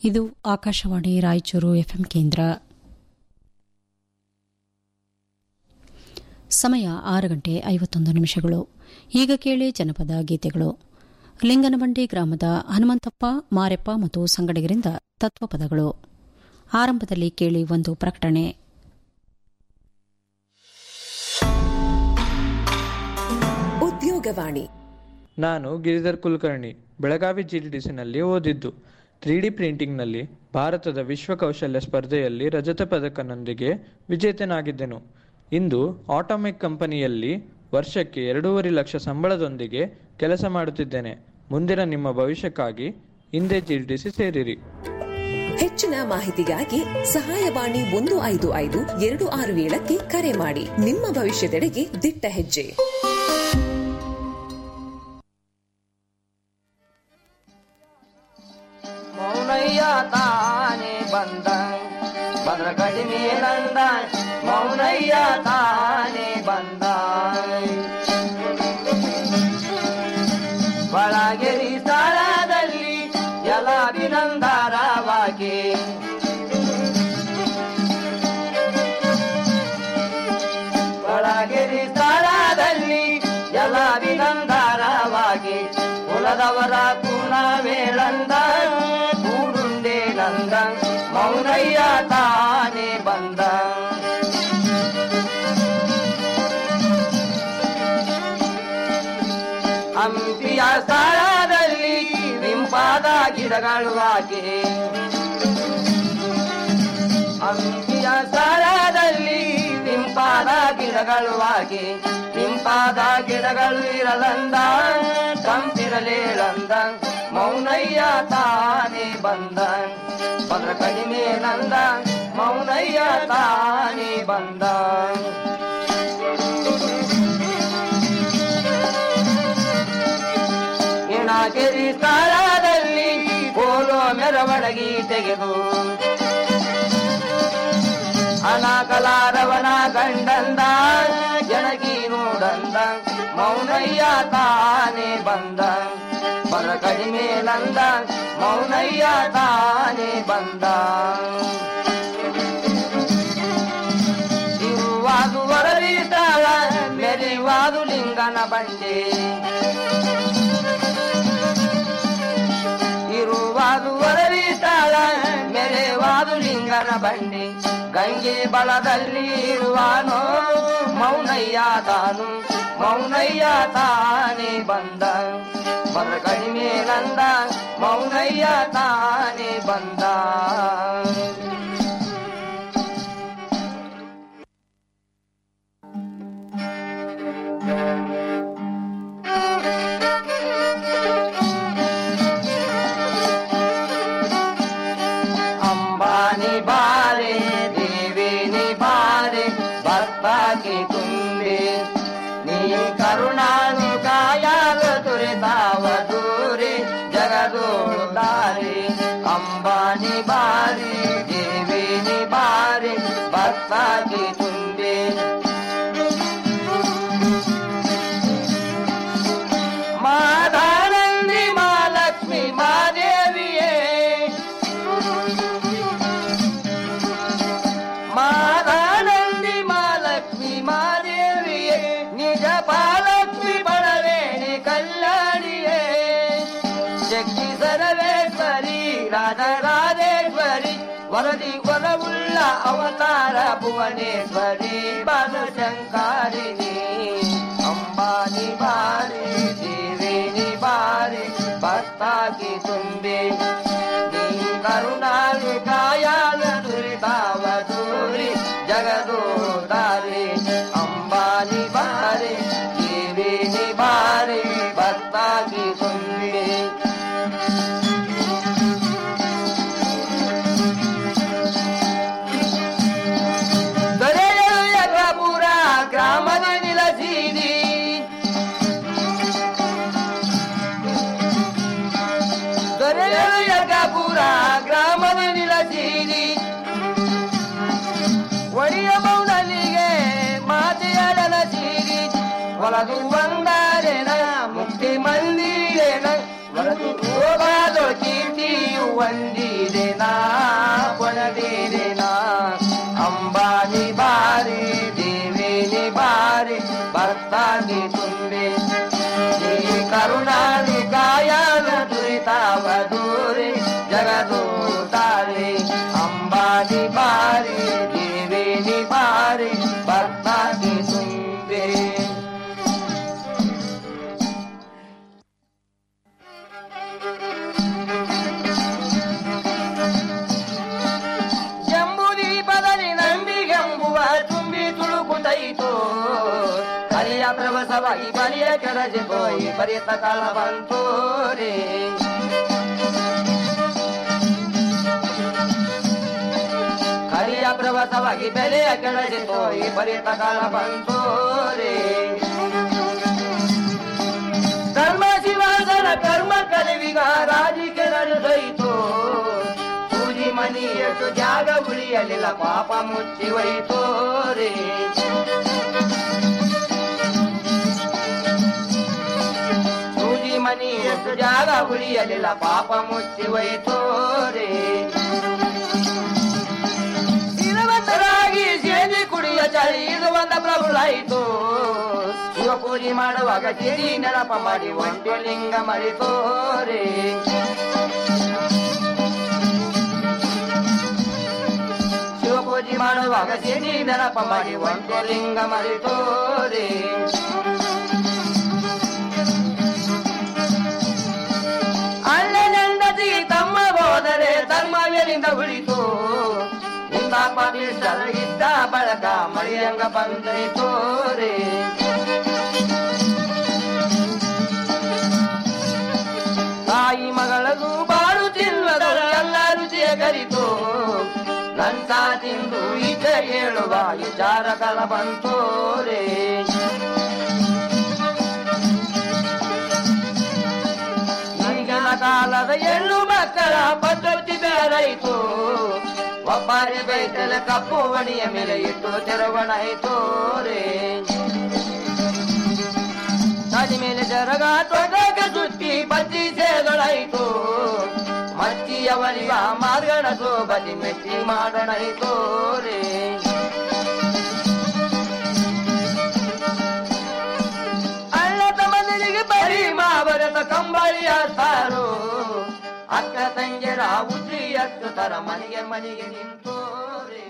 ಇದು ಆಕಾಶವಾಣಿ ರಾಯಚೂರು ಎಫ್ಎಂ ಕೇಂದ್ರ ಸಮಯ ಆರು ಗಂಟೆ ಐವತ್ತೊಂದು ನಿಮಿಷಗಳು ಈಗ ಕೇಳಿ ಜನಪದ ಗೀತೆಗಳು ಲಿಂಗನಬಂಡಿ ಗ್ರಾಮದ ಹನುಮಂತಪ್ಪ ಮಾರೆಪ್ಪ ಮತ್ತು ಸಂಗಡಿಗರಿಂದ ತತ್ವಪದಗಳು ಆರಂಭದಲ್ಲಿ ಕೇಳಿ ಒಂದು ಪ್ರಕಟಣೆ ಉದ್ಯೋಗವಾಣಿ ನಾನು ಗಿರಿಧರ್ ಕುಲಕರ್ಣಿ ಬೆಳಗಾವಿ ಜಿಡಿಡಿಸಿನಲ್ಲಿ ಓದಿದ್ದು ತ್ರೀ ಡಿ ಪ್ರಿಂಟಿಂಗ್ನಲ್ಲಿ ಭಾರತದ ವಿಶ್ವ ಕೌಶಲ್ಯ ಸ್ಪರ್ಧೆಯಲ್ಲಿ ರಜತ ಪದಕನೊಂದಿಗೆ ವಿಜೇತನಾಗಿದ್ದೆನು ಇಂದು ಆಟೋಮೆಕ್ ಕಂಪನಿಯಲ್ಲಿ ವರ್ಷಕ್ಕೆ ಎರಡೂವರೆ ಲಕ್ಷ ಸಂಬಳದೊಂದಿಗೆ ಕೆಲಸ ಮಾಡುತ್ತಿದ್ದೇನೆ ಮುಂದಿನ ನಿಮ್ಮ ಭವಿಷ್ಯಕ್ಕಾಗಿ ಹಿಂದೆ ಜಿಡಿಡಿಸಿ ಸೇರಿರಿ ಹೆಚ್ಚಿನ ಮಾಹಿತಿಗಾಗಿ ಸಹಾಯವಾಣಿ ಒಂದು ಐದು ಐದು ಎರಡು ಆರು ಏಳಕ್ಕೆ ಕರೆ ಮಾಡಿ ನಿಮ್ಮ ಭವಿಷ್ಯದೆಡೆಗೆ ದಿಟ್ಟ ಹೆಜ್ಜೆ ಮೌನಯ್ಯ ತಾನೇ ಬಂದ ಭದ್ರ ಕಡಿಮೆ ನಂದ ಮೌನಯ್ಯ ತಾನೇ ಬಂದ ಒಳಗೆರಿ ಸ್ಥಳದಲ್ಲಿ ಎಲ್ಲ ಅಭಿನಂದರವಾಗಿ ಒಳಗೆರಿ ಸ್ಥಳದಲ್ಲಿ ಎಲ್ಲ ಅಭಿನಂದರವಾಗಿ ಕುಲದವರ ಕುಣವೇಳಂದ ಕೂಡುಂಡೆ ನಂದ ಮೌನಯ್ಯ ತಾನೇ ಬಂದ ಹಂಪಿಯ ಸ್ಥಳದಲ್ಲಿ ನಿಂಪಾದ ಗಿಡಗಳು ಹಾಕಿ ಹಂಪಿಯ ಸ್ಥಳದಲ್ಲಿ ನಿಂಪಾದ ಗಿಡಗಳು ಹಾಕಿ ನಿಂಪಾದ ಗಿಡಗಳು ಇರಲಂದ ಕಂಪಿರಲೇಳಂದ ಮೌನಯ್ಯ ತಾನೇ ಬಂದ ಪದ್ರ ಕಡಿಮೆ ನಂದ ಮೌನಯ್ಯ ತಾನೇ ಬಂದ ಇಣಕೆರಿ ಸ್ಥಳದಲ್ಲಿ ಕೋಲೋ ಮೆರವಣಗಿ ತೆಗೆದು ಅನಾಕಲಾರವನ ಗಂಡಂದ ಜನಗಿ ನೋಡಂದ ಮೌನಯ್ಯ ತಾನೇ ಬಂದ ಪರ ಕಡಿಮೆ ನಂದ ಮೌನಯ್ಯ ತಾನೇ ಬಂದ ಇರುವಾದು ವರದಿ ಸ್ಥಳ ಮೆರಿವಾದು ಲಿಂಗನ ಬಂಡೆ ಇರುವಾದು ವರದಿ ಸ್ಥಳ ಮೆರೆವಾದು ಲಿಂಗನ ಬಂಡಿ ಗಂಗೆ ಬಲದಲ್ಲಿ ಇರುವಾನೋ ಮೌನಯ್ಯ ತಾನು ಮೌನಯ್ಯ ತಾನೇ ಬಂದ ಬರ ಕಡಿಮೆ ನಂದ ಮೌನಯ್ಯ ತಾನೇ ಬಂದ ಅಂಬಾನಿ ಬಾರೆ ದೇವೇನಿ ಬಾರೆ ಭಕ್ತಾಗಿ ತುಂಬೆ ನೀ ಕರುಣಾನು ಕಾಯಾಲ ತುರಿತಾವ ದೂರೆ ಜಗದೋಡುತ್ತಾರೆ ಅಂಬಾನಿ ಬಾರೆ ದೇವೇನಿ ಬಾರೆ ಭಕ್ತಾಗಿ ತುಂಬೆ ಮಾದಾನಂದಿ ಮಾಲಕ್ಷ್ಮಿ ಮಾದೇವಿಯೇ ಮಾದಾನಂದಿ ಮಾಲಕ್ಷ್ಮಿ ಮಾದೇವಿಯೇ ನಿಜ ಪಾಲಕ್ಷ್ಮಿ ಬಡವೇಣಿ ಕಲ್ಯಾಣಿಯೇ ಶಕ್ತಿ ಸರ್ವೇಶ್ವರಿ ರಾಜರಾಜೇಶ್ವರಿ ವರದಿ ವರವುಳ್ಳ ಅವತಾರ ಭುವನೇಶ್ವರಿ ಬನಶಂಕಾರಿಣಿ ಅಂಬಾನಿ ಬಾರಿ ದೇವೇನಿ ಬಾರಿ ಭಕ್ತಾಗಿ ತುಂಬೆ ನೀ ಕರುಣಾಳು ಕಾಯಾಲ ದುರಿತಾವ ದೂರಿ ಜಗದೋದಾರಿ ಅಂಬಾನಿ ಬಾರಿ ದೇವೇನಿ ಬಾರಿ ಭಕ್ತಾಗಿ ತುಂಬೆ ದೊರೆಯಲು ಯಜ್ಞಪುರ ಗ್ರಾಮದ ನಿಲಸೀರಿ ದೊರೆಯಲು ಯಜ್ಞಪುರ ಗ್ರಾಮದ ನಿಲಸೀರಿ ಒಡಿಯ ಮೌನಲಿಗೆ ಮಾತೆಯಡಲ ಸೀರಿ ಹೊಲದು ಬಂದಾರೆನ ಮುಕ್ತಿ ಮಂದಿರೇನ ಹೊರತು ಹೋಗಾದೊ ಕೀರ್ತಿಯು ಒಂದಿರೇನ ಭಕ್ತಾಗಿ ತುಂಬಿ ಶ್ರೀ ಕರುಣಾನಿ ಕಾಯನ ದುರಿತಾವ ದೂರಿ ಜಗದೂತಾರಿ ಅಂಬಾನಿ ಬಾರಿ ದೇವೇನಿ ಬಾರಿ ಭಕ್ತಾಗಿ ತುಂಬಿ ಜಂಬುದೀಪದಲ್ಲಿ ನಂಬಿಗೆಂಬುವ ತುಂಬಿ ತುಳುಕುತ್ತೈತು ಹರಿಯ ಪ್ರವಸವಾಗಿ ಬಲಿಯ ಕೆರಜೆ ಹೋಯಿ ಪರಿತ ಕಾಲ ಬಂತು ರೇ ಹರಿಯ ಪ್ರವಸವಾಗಿ ಬೆಲೆಯ ಕೆಳಗೆ ಹೋಯಿ ಪರಿತ ಕಾಲ ಬಂತು ರೇ ಧರ್ಮ ಶಿವಾಸನ ಕರ್ಮ ಕಲಿವಿಗ ರಾಜಿಗೆ ನಡೆದೋಯ್ತು ಸೂಜಿ ಮನಿ ಎಷ್ಟು ಜಾಗ ಉಳಿಯಲಿಲ್ಲ ಪಾಪ ಮುಚ್ಚಿ ಹೋಯಿತು ರೇ ಸೂಜಿ ಮನಿ ಎಷ್ಟು ಜಾಗ ಉಳಿಯಲಿಲ್ಲ ಪಾಪ ಮುಚ್ಚಿ ಹೋಯಿತು ರೇ ಇರುವಂತರಾಗಿ ಸೇದಿ ಕುಡಿಯ ಚಳಿ ಇದು ಒಂದ ಪ್ರಭುಳಾಯಿತು ಶಿವ ಪೂಜೆ ಮಾಡುವಾಗ ಸಿರಿ ನೆನಪ ಮಾಡಿ ಒಂಟೆ ಲಿಂಗ ಮರಿತೋರೆ ಶಿವ ಪೂಜೆ ಮಾಡುವಾಗ ಸಿರಿ ನೆನಪ ಮಾಡಿ ಒಂಟೆ ಲಿಂಗ ಮರಿತೋರೆ ಅಣ್ಣನೆಂದತಿ ತಮ್ಮ ಹೋದರೆ ಧರ್ಮವೆನಿಂದ ಉಳಿತು ಇಂದ ಪಾಪಿಷ್ಟರಿಗಿದ್ದ ಬಳಕ ಮಳಿಯಂಗ ಬಂದೈತು ರೇ ತಾಯಿ ಮಗಳದು ಬಾಳು ತಿನ್ನದ ಎಲ್ಲ ರುಚಿಯ ಕರಿತು ನಂತ ತಿಂದು ಈಚ ಹೇಳುವ ವಿಚಾರ ಕಲ ಬಂತು ರೇ ಈಗಿನ ಕಾಲದ ಹೆಣ್ಣು ಮಕ್ಕಳ ಪದ್ಧತಿ ಬೇರಾಯಿತು ಒಬ್ಬಾರಿ ಬೈತಲ ಕಪ್ಪು ಮಣಿಯ ಮೇಲೆ ಇಟ್ಟು ತೆರವಣಾಯಿತು ರೇ ತಲೆ ಮೇಲೆ ಜರಗ ತೊಡಗ ಸುತ್ತಿ ಬಜ್ಜಿ ಸೇದೊಳಾಯಿತು ಮಚ್ಚಿಯವರಿಗ ಮಾರ್ಗಣ ಸೋಬದಿ ಮೆಚ್ಚಿ ಮಾಡೋಣಾಯಿತು ರೇ ಅಣ್ಣ ತಮ್ಮನಿಗೆ ಬರೀ ಮಾವರತ ಕಂಬಳಿಯ ಸಾರು ಅಕ್ಕ ತಂಗಿರ ಉದ್ರಿ ಅಷ್ಟು ತರ ಮನೆಗೆ ಮನೆಗೆ ನಿಂತೋರೆ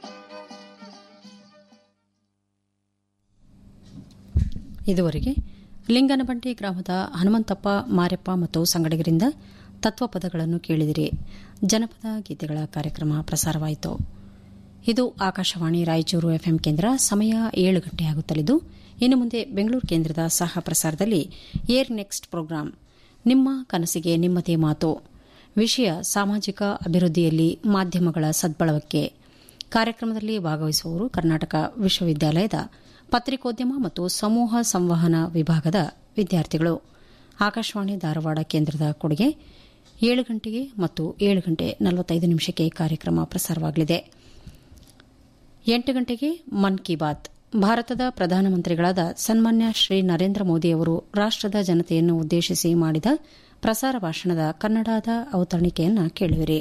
ಇದುವರೆಗೆ ಲಿಂಗನಬಂಡಿ ಗ್ರಾಮದ ಹನುಮಂತಪ್ಪ ಮಾರೆಪ್ಪ ಮತ್ತು ಸಂಗಡಿಗರಿಂದ ತತ್ವಪದಗಳನ್ನು ಕೇಳಿದಿರಿ ಜನಪದ ಗೀತೆಗಳ ಕಾರ್ಯಕ್ರಮ ಪ್ರಸಾರವಾಯಿತು ಇದು ಆಕಾಶವಾಣಿ ರಾಯಚೂರು ಎಫ್ಎಂ ಕೇಂದ್ರ ಸಮಯ ಏಳು ಗಂಟೆಯಾಗುತ್ತಲಿದ್ದು ಇನ್ನು ಮುಂದೆ ಬೆಂಗಳೂರು ಕೇಂದ್ರದ ಸಹ ಪ್ರಸಾರದಲ್ಲಿ ಏರ್ ನೆಕ್ಸ್ಟ್ ಪ್ರೋಗ್ರಾಂ ನಿಮ್ಮ ಕನಸಿಗೆ ನಿಮ್ಮದೇ ಮಾತು ವಿಷಯ ಸಾಮಾಜಿಕ ಅಭಿವೃದ್ಧಿಯಲ್ಲಿ ಮಾಧ್ಯಮಗಳ ಸದ್ಬಳವಕ್ಕೆ ಕಾರ್ಯಕ್ರಮದಲ್ಲಿ ಭಾಗವಹಿಸುವವರು ಕರ್ನಾಟಕ ವಿಶ್ವವಿದ್ಯಾಲಯದ ಪತ್ರಿಕೋದ್ಯಮ ಮತ್ತು ಸಮೂಹ ಸಂವಹನ ವಿಭಾಗದ ವಿದ್ಯಾರ್ಥಿಗಳು ಆಕಾಶವಾಣಿ ಧಾರವಾಡ ಕೇಂದ್ರದ ಕೊಡುಗೆ ಏಳು ಗಂಟೆಗೆ ಮತ್ತು ಏಳು ಗಂಟೆ ನಲವತ್ತೈದು ನಿಮಿಷಕ್ಕೆ ಕಾರ್ಯಕ್ರಮ ಪ್ರಸಾರವಾಗಲಿದೆ ಎಂಟು ಗಂಟೆಗೆ ಮನ್ ಕಿ ಬಾತ್ ಭಾರತದ ಪ್ರಧಾನಮಂತ್ರಿಗಳಾದ ಸನ್ಮಾನ್ಯ ಶ್ರೀ ನರೇಂದ್ರ ಮೋದಿ ಅವರು ರಾಷ್ಟದ ಜನತೆಯನ್ನು ಉದ್ದೇಶಿಸಿ ಮಾಡಿದ ಪ್ರಸಾರ ಭಾಷಣದ ಕನ್ನಡದ ಅವತರಣಿಕೆಯನ್ನು ಕೇಳುವಿರಿ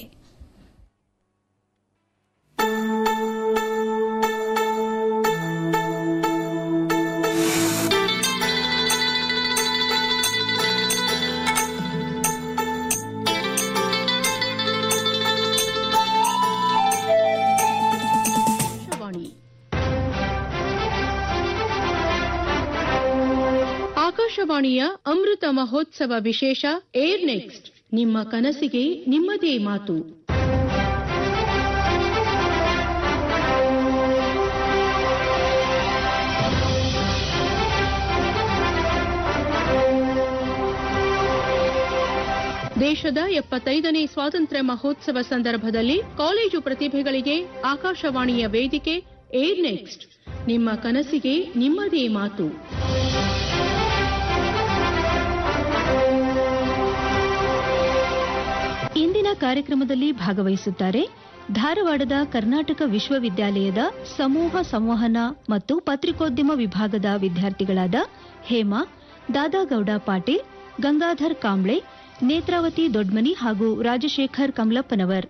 ಆಕಾಶವಾಣಿ ಆಕಾಶವಾಣಿಯ ಅಮೃತ ಮಹೋತ್ಸವ ವಿಶೇಷ ಏರ್ ನೆಕ್ಸ್ಟ್ ನಿಮ್ಮ ಕನಸಿಗೆ ನಿಮ್ಮದೇ ಮಾತು ದೇಶದ ಎಪ್ಪತ್ತೈದನೇ ಸ್ವಾತಂತ್ರ್ಯ ಮಹೋತ್ಸವ ಸಂದರ್ಭದಲ್ಲಿ ಕಾಲೇಜು ಪ್ರತಿಭೆಗಳಿಗೆ ಆಕಾಶವಾಣಿಯ ವೇದಿಕೆ ಏರ್ ನೆಕ್ಸ್ಟ್ ನಿಮ್ಮ ಕನಸಿಗೆ ನಿಮ್ಮದೇ ಮಾತು ಇಂದಿನ ಕಾರ್ಯಕ್ರಮದಲ್ಲಿ ಭಾಗವಹಿಸುತ್ತಾರೆ ಧಾರವಾಡದ ಕರ್ನಾಟಕ ವಿಶ್ವವಿದ್ಯಾಲಯದ ಸಮೂಹ ಸಂವಹನ ಮತ್ತು ಪತ್ರಿಕೋದ್ಯಮ ವಿಭಾಗದ ವಿದ್ಯಾರ್ಥಿಗಳಾದ ಹೇಮಾ ದಾದಾಗೌಡ ಪಾಟೀಲ್ ಗಂಗಾಧರ್ ಕಾಂಬ್ಳೆ ನೇತ್ರಾವತಿ ದೊಡ್ಮನಿ ಹಾಗೂ ರಾಜಶೇಖರ್ ಕಮಲಪ್ಪನವರ್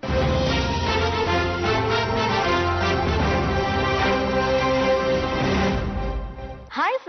ಹಾಯ್ ಫ್ರೆಂಡ್ಸ್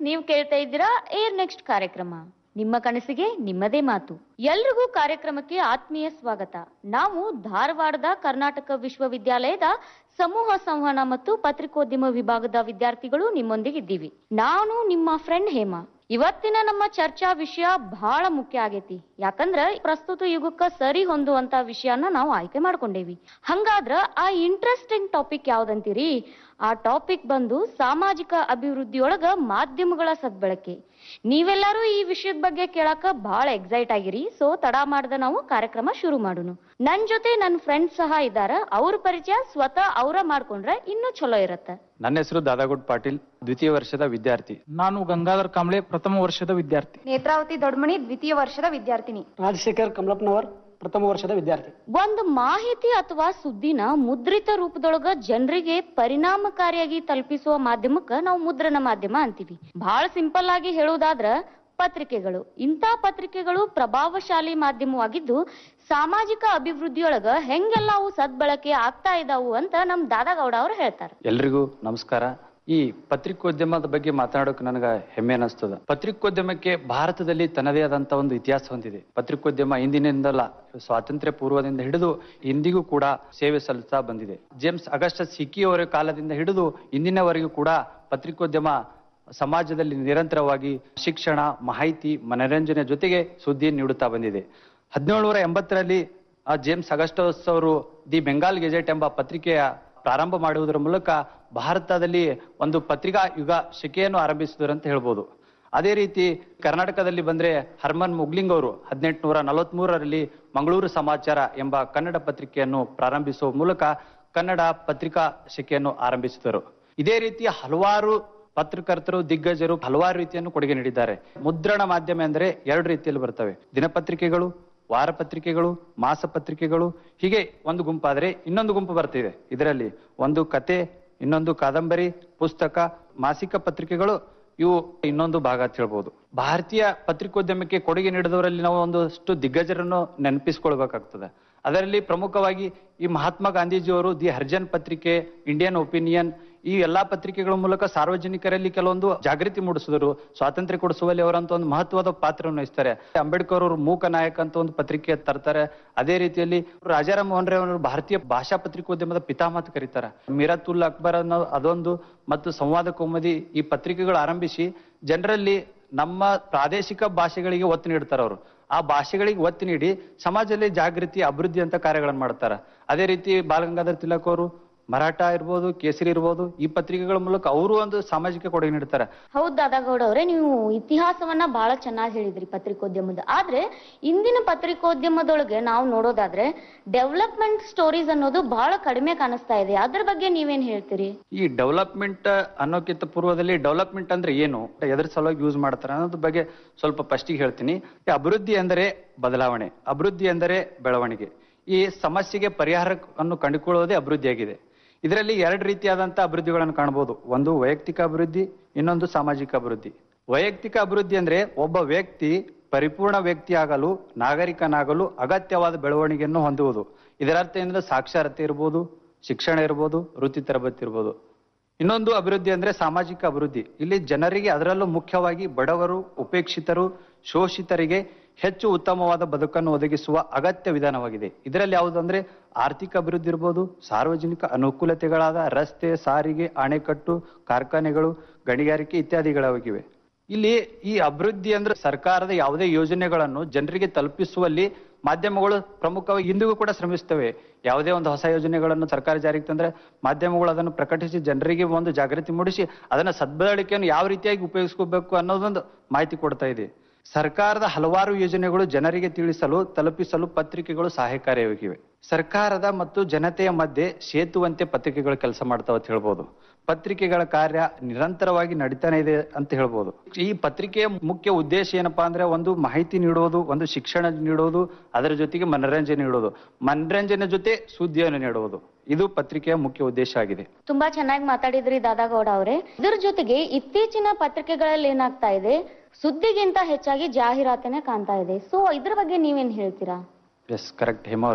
ನೀವು ಕೇಳ್ತಾ ಇದ್ದೀರಾ ಏರ್ ನೆಕ್ಸ್ಟ್ ಕಾರ್ಯಕ್ರಮ ನಿಮ್ಮ ಕನಸಿಗೆ ನಿಮ್ಮದೇ ಮಾತು ಎಲ್ರಿಗೂ ಕಾರ್ಯಕ್ರಮಕ್ಕೆ ಆತ್ಮೀಯ ಸ್ವಾಗತ ನಾವು ಧಾರವಾಡದ ಕರ್ನಾಟಕ ವಿಶ್ವವಿದ್ಯಾಲಯದ ಸಮೂಹ ಸಂವಹನ ಮತ್ತು ಪತ್ರಿಕೋದ್ಯಮ ವಿಭಾಗದ ವಿದ್ಯಾರ್ಥಿಗಳು ನಿಮ್ಮೊಂದಿಗಿದ್ದೀವಿ ನಾನು ನಿಮ್ಮ ಫ್ರೆಂಡ್ ಹೇಮಾ ಇವತ್ತಿನ ನಮ್ಮ ಚರ್ಚಾ ವಿಷಯ ಬಹಳ ಮುಖ್ಯ ಆಗೈತಿ ಯಾಕಂದ್ರ ಪ್ರಸ್ತುತ ಯುಗಕ್ಕ ಸರಿ ಹೊಂದುವಂತ ವಿಷಯನ ನಾವು ಆಯ್ಕೆ ಮಾಡ್ಕೊಂಡೇವಿ ಹಂಗಾದ್ರ ಆ ಇಂಟ್ರೆಸ್ಟಿಂಗ್ ಟಾಪಿಕ್ ಯಾವ್ದಂತೀರಿ ಆ ಟಾಪಿಕ್ ಬಂದು ಸಾಮಾಜಿಕ ಅಭಿವೃದ್ಧಿಯೊಳಗ ಮಾಧ್ಯಮಗಳ ಸದ್ಬಳಕೆ ನೀವೆಲ್ಲರೂ ಈ ವಿಷಯದ ಬಗ್ಗೆ ಕೇಳಾಕ ಬಹಳ ಎಕ್ಸೈಟ್ ಆಗಿರಿ ಸೊ ತಡ ಮಾಡದ ನಾವು ಕಾರ್ಯಕ್ರಮ ಶುರು ಮಾಡೋಣ ನನ್ ಜೊತೆ ನನ್ನ ಫ್ರೆಂಡ್ಸ್ ಸಹ ಇದ್ದಾರ ಅವ್ರ ಪರಿಚಯ ಸ್ವತಃ ಅವರ ಮಾಡ್ಕೊಂಡ್ರೆ ಇನ್ನೂ ಚಲೋ ಇರತ್ತೆ ನನ್ನ ಹೆಸರು ದಾದಾಗುಡ್ ಪಾಟೀಲ್ ದ್ವಿತೀಯ ವರ್ಷದ ವಿದ್ಯಾರ್ಥಿ ನಾನು ಗಂಗಾಧರ್ ಕಾಂಬ್ಳೆ ಪ್ರಥಮ ವರ್ಷದ ವಿದ್ಯಾರ್ಥಿ ನೇತ್ರಾವತಿ ದೊಡ್ಮಣಿ ದ್ವಿತೀಯ ವರ್ಷದ ವಿದ್ಯಾರ್ಥಿನಿ ರಾಜಶೇಖರ್ ಕಮಲಪ್ಪನವರ್ ಪ್ರಥಮ ವರ್ಷದ ವಿದ್ಯಾರ್ಥಿ ಒಂದು ಮಾಹಿತಿ ಅಥವಾ ಸುದ್ದಿನ ಮುದ್ರಿತ ರೂಪದೊಳಗ ಜನರಿಗೆ ಪರಿಣಾಮಕಾರಿಯಾಗಿ ತಲುಪಿಸುವ ಮಾಧ್ಯಮಕ್ಕ ನಾವು ಮುದ್ರಣ ಮಾಧ್ಯಮ ಅಂತೀವಿ ಬಹಳ ಸಿಂಪಲ್ ಆಗಿ ಹೇಳುವುದಾದ್ರ ಪತ್ರಿಕೆಗಳು ಇಂಥ ಪತ್ರಿಕೆಗಳು ಪ್ರಭಾವಶಾಲಿ ಮಾಧ್ಯಮವಾಗಿದ್ದು ಸಾಮಾಜಿಕ ಅಭಿವೃದ್ಧಿಯೊಳಗ ಹೆಂಗೆಲ್ಲ ಅವು ಸದ್ಬಳಕೆ ಆಗ್ತಾ ಇದಾವು ಅಂತ ನಮ್ ದಾದಾಗೌಡ ಅವ್ರು ಹೇಳ್ತಾರೆ ಎಲ್ರಿಗೂ ನಮಸ್ಕಾರ ಈ ಪತ್ರಿಕೋದ್ಯಮದ ಬಗ್ಗೆ ಮಾತನಾಡೋಕೆ ನನಗ ಹೆಮ್ಮೆ ಅನಿಸ್ತದ ಪತ್ರಿಕೋದ್ಯಮಕ್ಕೆ ಭಾರತದಲ್ಲಿ ತನ್ನದೇ ಆದಂತ ಒಂದು ಇತಿಹಾಸ ಹೊಂದಿದೆ ಪತ್ರಿಕೋದ್ಯಮ ಇಂದಿನಿಂದಲ್ಲ ಸ್ವಾತಂತ್ರ್ಯ ಪೂರ್ವದಿಂದ ಹಿಡಿದು ಇಂದಿಗೂ ಕೂಡ ಸೇವೆ ಸಲ್ಲಿಸ್ತಾ ಬಂದಿದೆ ಜೇಮ್ಸ್ ಅಗಸ್ಟಸ್ ಸಿಕ್ಕಿ ಅವರ ಕಾಲದಿಂದ ಹಿಡಿದು ಇಂದಿನವರೆಗೂ ಕೂಡ ಪತ್ರಿಕೋದ್ಯಮ ಸಮಾಜದಲ್ಲಿ ನಿರಂತರವಾಗಿ ಶಿಕ್ಷಣ ಮಾಹಿತಿ ಮನರಂಜನೆ ಜೊತೆಗೆ ಸುದ್ದಿ ನೀಡುತ್ತಾ ಬಂದಿದೆ ಹದಿನೇಳುನೂರ ಎಂಬತ್ತರಲ್ಲಿ ಆ ಜೇಮ್ಸ್ ಅಗಸ್ಟಸ್ ಅವರು ದಿ ಬೆಂಗಾಲ್ ಗೆಜೆಟ್ ಎಂಬ ಪತ್ರಿಕೆಯ ಪ್ರಾರಂಭ ಮಾಡುವುದರ ಮೂಲಕ ಭಾರತದಲ್ಲಿ ಒಂದು ಪತ್ರಿಕಾ ಯುಗ ಶಿಕೆಯನ್ನು ಆರಂಭಿಸಿದರು ಅಂತ ಹೇಳ್ಬೋದು ಅದೇ ರೀತಿ ಕರ್ನಾಟಕದಲ್ಲಿ ಬಂದ್ರೆ ಹರ್ಮನ್ ಮುಗ್ಲಿಂಗ್ ಅವರು ಹದಿನೆಂಟುನೂರ ನಲವತ್ಮೂರರಲ್ಲಿ ಮಂಗಳೂರು ಸಮಾಚಾರ ಎಂಬ ಕನ್ನಡ ಪತ್ರಿಕೆಯನ್ನು ಪ್ರಾರಂಭಿಸುವ ಮೂಲಕ ಕನ್ನಡ ಪತ್ರಿಕಾ ಶಿಕೆಯನ್ನು ಆರಂಭಿಸಿದರು ಇದೇ ರೀತಿ ಹಲವಾರು ಪತ್ರಕರ್ತರು ದಿಗ್ಗಜರು ಹಲವಾರು ರೀತಿಯನ್ನು ಕೊಡುಗೆ ನೀಡಿದ್ದಾರೆ ಮುದ್ರಣ ಮಾಧ್ಯಮ ಎಂದರೆ ಎರಡು ರೀತಿಯಲ್ಲಿ ಬರ್ತವೆ ದಿನಪತ್ರಿಕೆಗಳು ವಾರ ಪತ್ರಿಕೆಗಳು ಮಾಸ ಪತ್ರಿಕೆಗಳು ಹೀಗೆ ಒಂದು ಗುಂಪಾದರೆ ಇನ್ನೊಂದು ಗುಂಪು ಬರ್ತಿದೆ ಇದರಲ್ಲಿ ಒಂದು ಕತೆ ಇನ್ನೊಂದು ಕಾದಂಬರಿ ಪುಸ್ತಕ ಮಾಸಿಕ ಪತ್ರಿಕೆಗಳು ಇವು ಇನ್ನೊಂದು ಭಾಗ ಅಂತ ಹೇಳ್ಬೋದು ಭಾರತೀಯ ಪತ್ರಿಕೋದ್ಯಮಕ್ಕೆ ಕೊಡುಗೆ ನೀಡಿದವರಲ್ಲಿ ನಾವು ಒಂದಷ್ಟು ದಿಗ್ಗಜರನ್ನು ನೆನಪಿಸ್ಕೊಳ್ಬೇಕಾಗ್ತದೆ ಅದರಲ್ಲಿ ಪ್ರಮುಖವಾಗಿ ಈ ಮಹಾತ್ಮ ಗಾಂಧೀಜಿಯವರು ದಿ ಹರ್ಜನ್ ಪತ್ರಿಕೆ ಇಂಡಿಯನ್ ಒಪಿನಿಯನ್ ಈ ಎಲ್ಲಾ ಪತ್ರಿಕೆಗಳ ಮೂಲಕ ಸಾರ್ವಜನಿಕರಲ್ಲಿ ಕೆಲವೊಂದು ಜಾಗೃತಿ ಮೂಡಿಸಿದರು ಸ್ವಾತಂತ್ರ್ಯ ಕೊಡಿಸುವಲ್ಲಿ ಅವರಂತ ಒಂದು ಮಹತ್ವದ ಪಾತ್ರವನ್ನು ವಹಿಸ್ತಾರೆ ಅಂಬೇಡ್ಕರ್ ಅವರು ಮೂಕ ನಾಯಕ ಅಂತ ಒಂದು ಪತ್ರಿಕೆ ತರ್ತಾರೆ ಅದೇ ರೀತಿಯಲ್ಲಿ ರಾಜಾರಾಮ್ ಮೋಹನ್ ರಾವ್ ಅವರು ಭಾರತೀಯ ಭಾಷಾ ಪತ್ರಿಕೋದ್ಯಮದ ಪಿತಾಮಹ ಅಂತ ಕರೀತಾರೆ ಮಿರಾತುಲ್ ಅಕ್ಬರ್ ಅನ್ನೋ ಅದೊಂದು ಮತ್ತು ಸಂವಾದ ಕೌಮದಿ ಈ ಪತ್ರಿಕೆಗಳು ಆರಂಭಿಸಿ ಜನರಲ್ಲಿ ನಮ್ಮ ಪ್ರಾದೇಶಿಕ ಭಾಷೆಗಳಿಗೆ ಒತ್ತು ನೀಡ್ತಾರೆ ಅವರು ಆ ಭಾಷೆಗಳಿಗೆ ಒತ್ತು ನೀಡಿ ಸಮಾಜದಲ್ಲಿ ಜಾಗೃತಿ ಅಭಿವೃದ್ಧಿ ಅಂತ ಕಾರ್ಯಗಳನ್ನು ಮಾಡ್ತಾರೆ ಅದೇ ರೀತಿ ಬಾಲಗಂಗಾಧರ್ ತಿಲಕ್ ಅವರು ಮರಾಠ ಇರ್ಬೋದು ಕೇಸರಿ ಇರ್ಬೋದು ಈ ಪತ್ರಿಕೆಗಳ ಮೂಲಕ ಅವರು ಒಂದು ಸಾಮಾಜಿಕ ಕೊಡುಗೆ ನೀಡ್ತಾರೆ ಹೌದ್ ದಾದಾಗೌಡ ಅವರೇ ನೀವು ಇತಿಹಾಸವನ್ನ ಬಹಳ ಚೆನ್ನಾಗಿ ಹೇಳಿದ್ರಿ ಪತ್ರಿಕೋದ್ಯಮದ ಆದ್ರೆ ಇಂದಿನ ಪತ್ರಿಕೋದ್ಯಮದೊಳಗೆ ನಾವು ನೋಡೋದಾದ್ರೆ ಡೆವಲಪ್ಮೆಂಟ್ ಸ್ಟೋರೀಸ್ ಅನ್ನೋದು ಬಹಳ ಕಡಿಮೆ ಕಾಣಿಸ್ತಾ ಇದೆ ಅದ್ರ ಬಗ್ಗೆ ನೀವೇನ್ ಹೇಳ್ತೀರಿ ಈ ಡೆವಲಪ್ಮೆಂಟ್ ಅನ್ನೋಕ್ಕಿಂತ ಪೂರ್ವದಲ್ಲಿ ಡೆವಲಪ್ಮೆಂಟ್ ಅಂದ್ರೆ ಏನು ಎದ್ರ ಸಲುವಾಗಿ ಯೂಸ್ ಮಾಡ್ತಾರೆ ಅನ್ನೋದ್ರ ಬಗ್ಗೆ ಸ್ವಲ್ಪ ಫಸ್ಟಿಗೆ ಹೇಳ್ತೀನಿ ಈ ಅಭಿವೃದ್ಧಿ ಎಂದರೆ ಬದಲಾವಣೆ ಅಭಿವೃದ್ಧಿ ಎಂದರೆ ಬೆಳವಣಿಗೆ ಈ ಸಮಸ್ಯೆಗೆ ಪರಿಹಾರವನ್ನು ಕಂಡುಕೊಳ್ಳುವುದೇ ಅಭಿವೃದ್ಧಿಯಾಗಿದೆ ಇದರಲ್ಲಿ ಎರಡು ರೀತಿಯಾದಂತ ಅಭಿವೃದ್ಧಿಗಳನ್ನು ಕಾಣಬಹುದು ಒಂದು ವೈಯಕ್ತಿಕ ಅಭಿವೃದ್ಧಿ ಇನ್ನೊಂದು ಸಾಮಾಜಿಕ ಅಭಿವೃದ್ಧಿ ವೈಯಕ್ತಿಕ ಅಭಿವೃದ್ಧಿ ಅಂದ್ರೆ ಒಬ್ಬ ವ್ಯಕ್ತಿ ಪರಿಪೂರ್ಣ ವ್ಯಕ್ತಿ ಆಗಲು ನಾಗರಿಕನಾಗಲು ಅಗತ್ಯವಾದ ಬೆಳವಣಿಗೆಯನ್ನು ಹೊಂದುವುದು ಇದರರ್ಥ ಏನಂದ್ರೆ ಸಾಕ್ಷರತೆ ಇರ್ಬೋದು ಶಿಕ್ಷಣ ಇರ್ಬೋದು ವೃತ್ತಿ ತರಬೇತಿ ಇರ್ಬೋದು ಇನ್ನೊಂದು ಅಭಿವೃದ್ಧಿ ಅಂದ್ರೆ ಸಾಮಾಜಿಕ ಅಭಿವೃದ್ಧಿ ಇಲ್ಲಿ ಜನರಿಗೆ ಅದರಲ್ಲೂ ಮುಖ್ಯವಾಗಿ ಬಡವರು ಉಪೇಕ್ಷಿತರು ಶೋಷಿತರಿಗೆ ಹೆಚ್ಚು ಉತ್ತಮವಾದ ಬದುಕನ್ನು ಒದಗಿಸುವ ಅಗತ್ಯ ವಿಧಾನವಾಗಿದೆ ಇದರಲ್ಲಿ ಯಾವುದು ಅಂದ್ರೆ ಆರ್ಥಿಕ ಅಭಿವೃದ್ಧಿ ಇರ್ಬೋದು ಸಾರ್ವಜನಿಕ ಅನುಕೂಲತೆಗಳಾದ ರಸ್ತೆ ಸಾರಿಗೆ ಅಣೆಕಟ್ಟು ಕಾರ್ಖಾನೆಗಳು ಗಣಿಗಾರಿಕೆ ಇತ್ಯಾದಿಗಳಾಗಿವೆ ಇಲ್ಲಿ ಈ ಅಭಿವೃದ್ಧಿ ಅಂದ್ರೆ ಸರ್ಕಾರದ ಯಾವುದೇ ಯೋಜನೆಗಳನ್ನು ಜನರಿಗೆ ತಲುಪಿಸುವಲ್ಲಿ ಮಾಧ್ಯಮಗಳು ಪ್ರಮುಖವಾಗಿ ಇಂದಿಗೂ ಕೂಡ ಶ್ರಮಿಸ್ತವೆ ಯಾವುದೇ ಒಂದು ಹೊಸ ಯೋಜನೆಗಳನ್ನು ಸರ್ಕಾರ ಜಾರಿಗೆ ತಂದ್ರೆ ಮಾಧ್ಯಮಗಳು ಅದನ್ನು ಪ್ರಕಟಿಸಿ ಜನರಿಗೆ ಒಂದು ಜಾಗೃತಿ ಮೂಡಿಸಿ ಅದನ್ನ ಸದ್ಬಳಕೆಯನ್ನು ಯಾವ ರೀತಿಯಾಗಿ ಉಪಯೋಗಿಸ್ಕೋಬೇಕು ಅನ್ನೋದೊಂದು ಮಾಹಿತಿ ಕೊಡ್ತಾ ಇದೆ ಸರ್ಕಾರದ ಹಲವಾರು ಯೋಜನೆಗಳು ಜನರಿಗೆ ತಿಳಿಸಲು ತಲುಪಿಸಲು ಪತ್ರಿಕೆಗಳು ಸಹಾಯಕಾರಿಯಾಗಿವೆ ಸರ್ಕಾರದ ಮತ್ತು ಜನತೆಯ ಮಧ್ಯೆ ಸೇತುವಂತೆ ಪತ್ರಿಕೆಗಳು ಕೆಲಸ ಮಾಡ್ತಾವ ಅಂತ ಹೇಳ್ಬೋದು ಪತ್ರಿಕೆಗಳ ಕಾರ್ಯ ನಿರಂತರವಾಗಿ ನಡೀತಾನೆ ಇದೆ ಅಂತ ಹೇಳ್ಬೋದು ಈ ಪತ್ರಿಕೆಯ ಮುಖ್ಯ ಉದ್ದೇಶ ಏನಪ್ಪಾ ಅಂದ್ರೆ ಒಂದು ಮಾಹಿತಿ ನೀಡೋದು ಒಂದು ಶಿಕ್ಷಣ ನೀಡೋದು ಅದರ ಜೊತೆಗೆ ಮನರಂಜನೆ ನೀಡೋದು ಮನರಂಜನೆ ಜೊತೆ ಸುದ್ದಿಯನ್ನು ನೀಡುವುದು ಇದು ಪತ್ರಿಕೆಯ ಮುಖ್ಯ ಉದ್ದೇಶ ಆಗಿದೆ ತುಂಬಾ ಚೆನ್ನಾಗಿ ಮಾತಾಡಿದ್ರಿ ದಾದಾಗೌಡ ಅವರೇ ಇದ್ರ ಜೊತೆಗೆ ಇತ್ತೀಚಿನ ಪತ್ರಿಕೆಗಳಲ್ಲಿ ಏನಾಗ್ತಾ ಇದೆ ಸುದ್ದಿಗಿಂತ ಹೆಚ್ಚಾಗಿ ಜಾಹೀರಾತನೆ ಕಾಣ್ತಾ ಇದೆ ಸೊ ಇದ್ರ ಬಗ್ಗೆ ನೀವೇನ್ ಹೇಳ್ತೀರಾ ಎಸ್ ಕರೆಕ್ಟ್ ಹೇಮ ಅವರೇ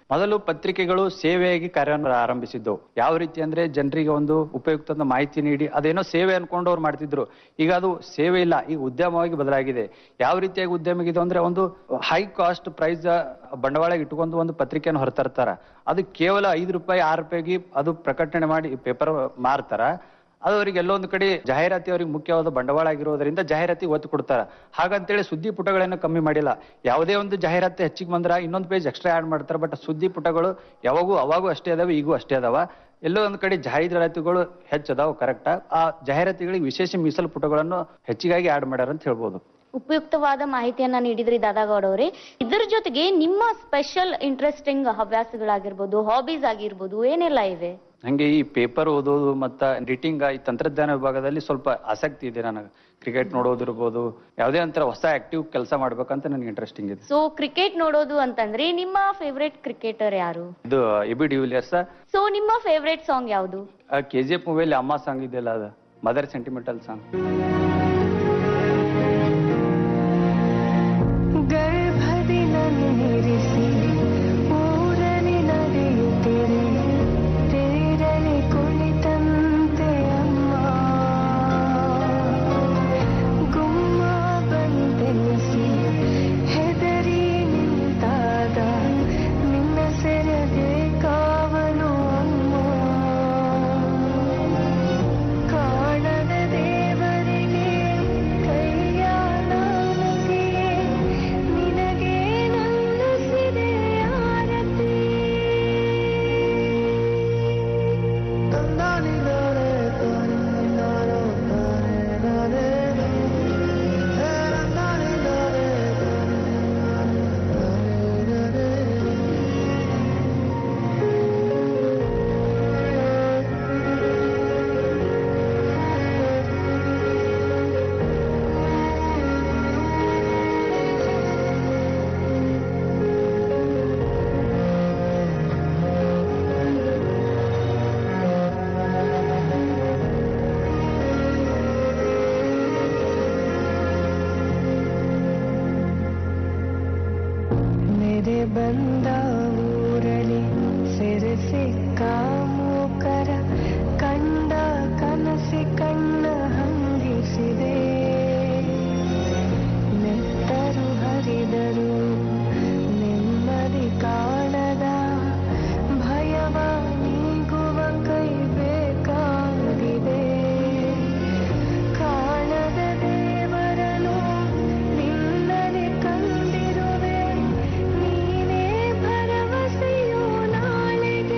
ಮೊದಲು ಪತ್ರಿಕೆಗಳು ಸೇವೆಯಾಗಿ ಕಾರ್ಯವನ್ನು ಆರಂಭಿಸಿದ್ದು ಯಾವ ರೀತಿ ಅಂದ್ರೆ ಜನರಿಗೆ ಒಂದು ಉಪಯುಕ್ತ ಮಾಹಿತಿ ನೀಡಿ ಅದೇನೋ ಸೇವೆ ಅನ್ಕೊಂಡು ಅವ್ರು ಮಾಡ್ತಿದ್ರು ಈಗ ಅದು ಸೇವೆ ಇಲ್ಲ ಈಗ ಉದ್ಯಮವಾಗಿ ಬದಲಾಗಿದೆ ಯಾವ ರೀತಿಯಾಗಿ ಉದ್ಯಮ ಇದೆ ಅಂದ್ರೆ ಒಂದು ಹೈ ಕಾಸ್ಟ್ ಪ್ರೈಸ್ ಬಂಡವಾಳ ಇಟ್ಕೊಂಡು ಒಂದು ಪತ್ರಿಕೆಯನ್ನು ಹೊರತರ್ತಾರ ಅದು ಕೇವಲ ಐದು ರೂಪಾಯಿ ಆರು ರೂಪಾಯಿಗೆ ಅದು ಪ್ರಕಟಣೆ ಮಾಡಿ ಪೇಪರ್ ಮಾರ್ತಾರ ಅದು ಅವರಿಗೆ ಎಲ್ಲೊಂದು ಕಡೆ ಜಾಹೀರಾತಿ ಅವರಿಗೆ ಮುಖ್ಯವಾದ ಬಂಡವಾಳ ಆಗಿರೋದ್ರಿಂದ ಜಾಹೀರಾತಿ ಒತ್ತು ಕೊಡ್ತಾರ ಹಾಗಂತೇಳಿ ಸುದ್ದಿ ಪುಟಗಳನ್ನು ಕಮ್ಮಿ ಮಾಡಿಲ್ಲ ಯಾವುದೇ ಒಂದು ಜಾಹೀರಾತಿ ಹೆಚ್ಚಿಗೆ ಬಂದ್ರ ಇನ್ನೊಂದು ಪೇಜ್ ಎಕ್ಸ್ಟ್ರಾ ಆಡ್ ಮಾಡ್ತಾರೆ ಬಟ್ ಸುದ್ದಿ ಪುಟಗಳು ಯಾವಾಗೂ ಅವಾಗೂ ಅಷ್ಟೇ ಅದಾವ ಈಗೂ ಅಷ್ಟೇ ಅದಾವ ಎಲ್ಲೋ ಒಂದ್ ಕಡೆ ಜಾಹೀರಾತುಗಳು ಹೆಚ್ಚದಾವ ಕರೆಕ್ಟ್ ಆ ಜಾಹೀರಾತುಗಳಿಗೆ ವಿಶೇಷ ಮೀಸಲು ಪುಟಗಳನ್ನು ಹೆಚ್ಚಿಗಾಗಿ ಆಡ್ ಮಾಡ್ಯಾರ ಅಂತ ಹೇಳ್ಬೋದು ಉಪಯುಕ್ತವಾದ ಮಾಹಿತಿಯನ್ನ ನೀಡಿದ್ರಿ ದಾದಾಗೌಡ ಅವರೇ ಇದರ ಜೊತೆಗೆ ನಿಮ್ಮ ಸ್ಪೆಷಲ್ ಇಂಟ್ರೆಸ್ಟಿಂಗ್ ಹವ್ಯಾಸಗಳಾಗಿರ್ಬೋದು ಹಾಬೀಸ್ ಆಗಿರ್ಬೋದು ಏನೆಲ್ಲ ಇವೆ ಹಂಗೆ ಈ ಪೇಪರ್ ಓದೋದು ಮತ್ತ ಎಡಿಟಿಂಗ್ ಈ ತಂತ್ರಜ್ಞಾನ ವಿಭಾಗದಲ್ಲಿ ಸ್ವಲ್ಪ ಆಸಕ್ತಿ ಇದೆ ನನಗೆ ಕ್ರಿಕೆಟ್ ನೋಡೋದಿರ್ಬೋದು ಯಾವುದೇ ಒಂಥರ ಹೊಸ ಆಕ್ಟಿವ್ ಕೆಲಸ ಮಾಡ್ಬೇಕಂತ ನನಗೆ ಇಂಟ್ರೆಸ್ಟಿಂಗ್ ಇದೆ ಸೊ ಕ್ರಿಕೆಟ್ ನೋಡೋದು ಅಂತಂದ್ರೆ ನಿಮ್ಮ ಫೇವ್ರೆಟ್ ಕ್ರಿಕೆಟರ್ ಯಾರು ಇದು ಎ ಬಿ ಡಿವಿಲಿಯರ್ಸ್ ಸೊ ನಿಮ್ಮ ಫೇವ್ರೆಟ್ ಸಾಂಗ್ ಯಾವುದು ಕೆ ಜಿ ಎಫ್ ಮೂವಿಯಲ್ಲಿ ಅಮ್ಮ ಸಾಂಗ್ ಇದೆಯಲ್ಲ ಅದು ಮದರ್ ಸೆಂಟಿಮೆಂಟಲ್ ಸಾಂಗ್ ಗರ್ಭದಿ ನನ್ನಿರಿಸಿ ಊರಲಿ ನಡೆಯುತ್ತಿರೆ ತೇರಲಿ ಕುಳಿತಂತೆ ಅಮ್ಮ ಗುಮ್ಮ ಬಂದೆನಿಸಿ ಹೆದರಿ ನಿಂತಾಗ ನಿನ್ನ ಸೆರಗೆ ಕಾವಲು ಅಮ್ಮ ಕಾಣದ ದೇವರಿಗೆ ಕೈಯ ನಾನಗಿಯೇ ನಿನಗೆ ನಲ್ಲಿಸಿದೆ ಆರತಿ ನೆರೆ ಬಂದ ಊರಲಿ ಸೆರೆಸಿಕ್ಕ ಮೂಕರ ಕಂಡ ಕನಸಿ ಕಣ್ಣ ಹಂಗಿಸಿದೆ ನೆತ್ತರು ಹರಿದರು ನೆಮ್ಮದಿ ಕಾಣದ ಭಯವ ನೀಗುವ ಕೈ ಬೇಕಾಗಿದೆ ಕಾಣದ ದೇವರನು ನಿನ್ನನೆ ಕಂಡಿರುವೆ ನೀನೇ ಭರವಸೆಯು ನಾಳೆಗೆ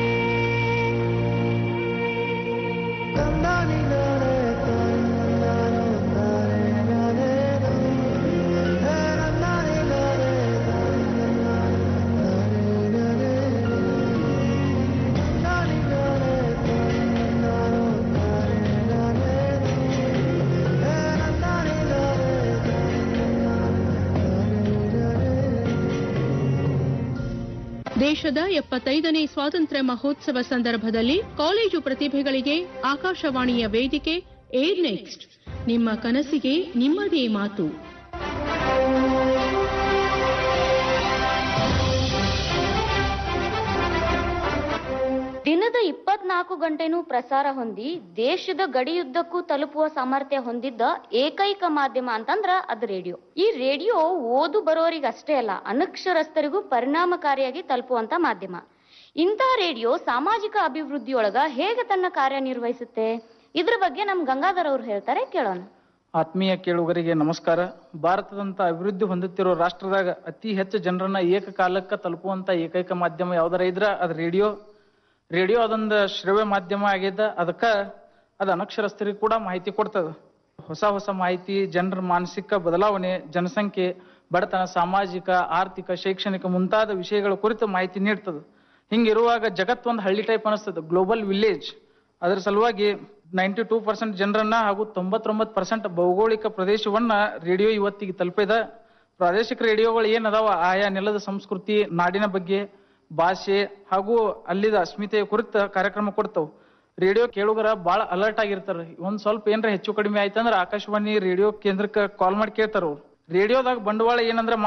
ದೇಶದ ಎಪ್ಪತ್ತೈದನೇ ಸ್ವಾತಂತ್ರ್ಯ ಮಹೋತ್ಸವ ಸಂದರ್ಭದಲ್ಲಿ ಕಾಲೇಜು ಪ್ರತಿಭೆಗಳಿಗೆ ಆಕಾಶವಾಣಿಯ ವೇದಿಕೆ ಏರ್ ನೆಕ್ಸ್ಟ್ ನಿಮ್ಮ ಕನಸಿಗೆ ನಿಮ್ಮದೇ ಮಾತು ದಿನದ ಇಪ್ಪತ್ನಾಲ್ಕು ಗಂಟೆನೂ ಪ್ರಸಾರ ಹೊಂದಿ ದೇಶದ ಗಡಿಯುದ್ದಕ್ಕೂ ತಲುಪುವ ಸಾಮರ್ಥ್ಯ ಹೊಂದಿದ್ದ ಏಕೈಕ ಮಾಧ್ಯಮ ಅಂತಂದ್ರ ಅದು ರೇಡಿಯೋ ಈ ರೇಡಿಯೋ ಓದು ಬರೋರಿಗೆ ಅಷ್ಟೇ ಅಲ್ಲ ಅನಕ್ಷರಸ್ಥರಿಗೂ ಪರಿಣಾಮಕಾರಿಯಾಗಿ ತಲುಪುವಂತ ಮಾಧ್ಯಮ ಇಂಥ ರೇಡಿಯೋ ಸಾಮಾಜಿಕ ಅಭಿವೃದ್ಧಿಯೊಳಗ ಹೇಗೆ ತನ್ನ ಕಾರ್ಯನಿರ್ವಹಿಸುತ್ತೆ ಇದ್ರ ಬಗ್ಗೆ ನಮ್ ಗಂಗಾಧರ್ ಅವ್ರು ಹೇಳ್ತಾರೆ ಕೇಳೋಣ ಆತ್ಮೀಯ ಕೇಳುಗರಿಗೆ ನಮಸ್ಕಾರ ಭಾರತದಂತ ಅಭಿವೃದ್ಧಿ ಹೊಂದುತ್ತಿರೋ ರಾಷ್ಟ್ರದಾಗ ಅತಿ ಹೆಚ್ಚು ಜನರನ್ನ ಏಕಕಾಲಕ್ಕೆ ತಲುಪುವಂತ ಏಕೈಕ ಮಾಧ್ಯಮ ಯಾವ್ದಾರ ಇದ್ರ ಅದು ರೇಡಿಯೋ ರೇಡಿಯೋ ಅದೊಂದು ಶ್ರವ್ಯ ಮಾಧ್ಯಮ ಆಗ್ಯದ ಅದಕ್ಕ ಅದು ಅನಕ್ಷರಸ್ಥರಿಗೆ ಕೂಡ ಮಾಹಿತಿ ಕೊಡ್ತದ ಹೊಸ ಹೊಸ ಮಾಹಿತಿ ಜನರ ಮಾನಸಿಕ ಬದಲಾವಣೆ ಜನಸಂಖ್ಯೆ ಬಡತನ ಸಾಮಾಜಿಕ ಆರ್ಥಿಕ ಶೈಕ್ಷಣಿಕ ಮುಂತಾದ ವಿಷಯಗಳ ಕುರಿತು ಮಾಹಿತಿ ನೀಡ್ತದೆ ಹಿಂಗಿರುವಾಗ ಜಗತ್ತು ಒಂದು ಹಳ್ಳಿ ಟೈಪ್ ಅನಿಸ್ತದೆ ಗ್ಲೋಬಲ್ ವಿಲೇಜ್ ಅದರ ಸಲುವಾಗಿ ನೈಂಟಿ ಟೂ ಪರ್ಸೆಂಟ್ ಜನರನ್ನ ಹಾಗೂ ತೊಂಬತ್ತೊಂಬತ್ತು ಪರ್ಸೆಂಟ್ ಭೌಗೋಳಿಕ ಪ್ರದೇಶವನ್ನ ರೇಡಿಯೋ ಇವತ್ತಿಗೆ ತಲುಪಿದ ಪ್ರಾದೇಶಿಕ ರೇಡಿಯೋಗಳು ಏನದಾವ ಆಯಾ ನೆಲದ ಸಂಸ್ಕೃತಿ ನಾಡಿನ ಬಗ್ಗೆ ಭಾಷೆ ಹಾಗೂ ಅಲ್ಲಿದ ಅಸ್ಮಿತೆಯ ಕುರಿತ ಕಾರ್ಯಕ್ರಮ ಕೊಡ್ತಾವ ರೇಡಿಯೋ ಕೇಳುಗರ ಬಾಳ ಅಲರ್ಟ್ ಆಗಿರ್ತಾರ ಒಂದ್ ಸ್ವಲ್ಪ ಏನ್ರ ಹೆಚ್ಚು ಕಡಿಮೆ ಆಯ್ತಂದ್ರ ಆಕಾಶವಾಣಿ ರೇಡಿಯೋ ಕೇಂದ್ರಕ್ಕೆ ಕಾಲ್ ಮಾಡಿ ಕೇಳ್ತಾರ ಅವ್ರು ರೇಡಿಯೋದಾಗ ಬಂಡವಾಳ ಏನಂದ್ರ ಮಾತ್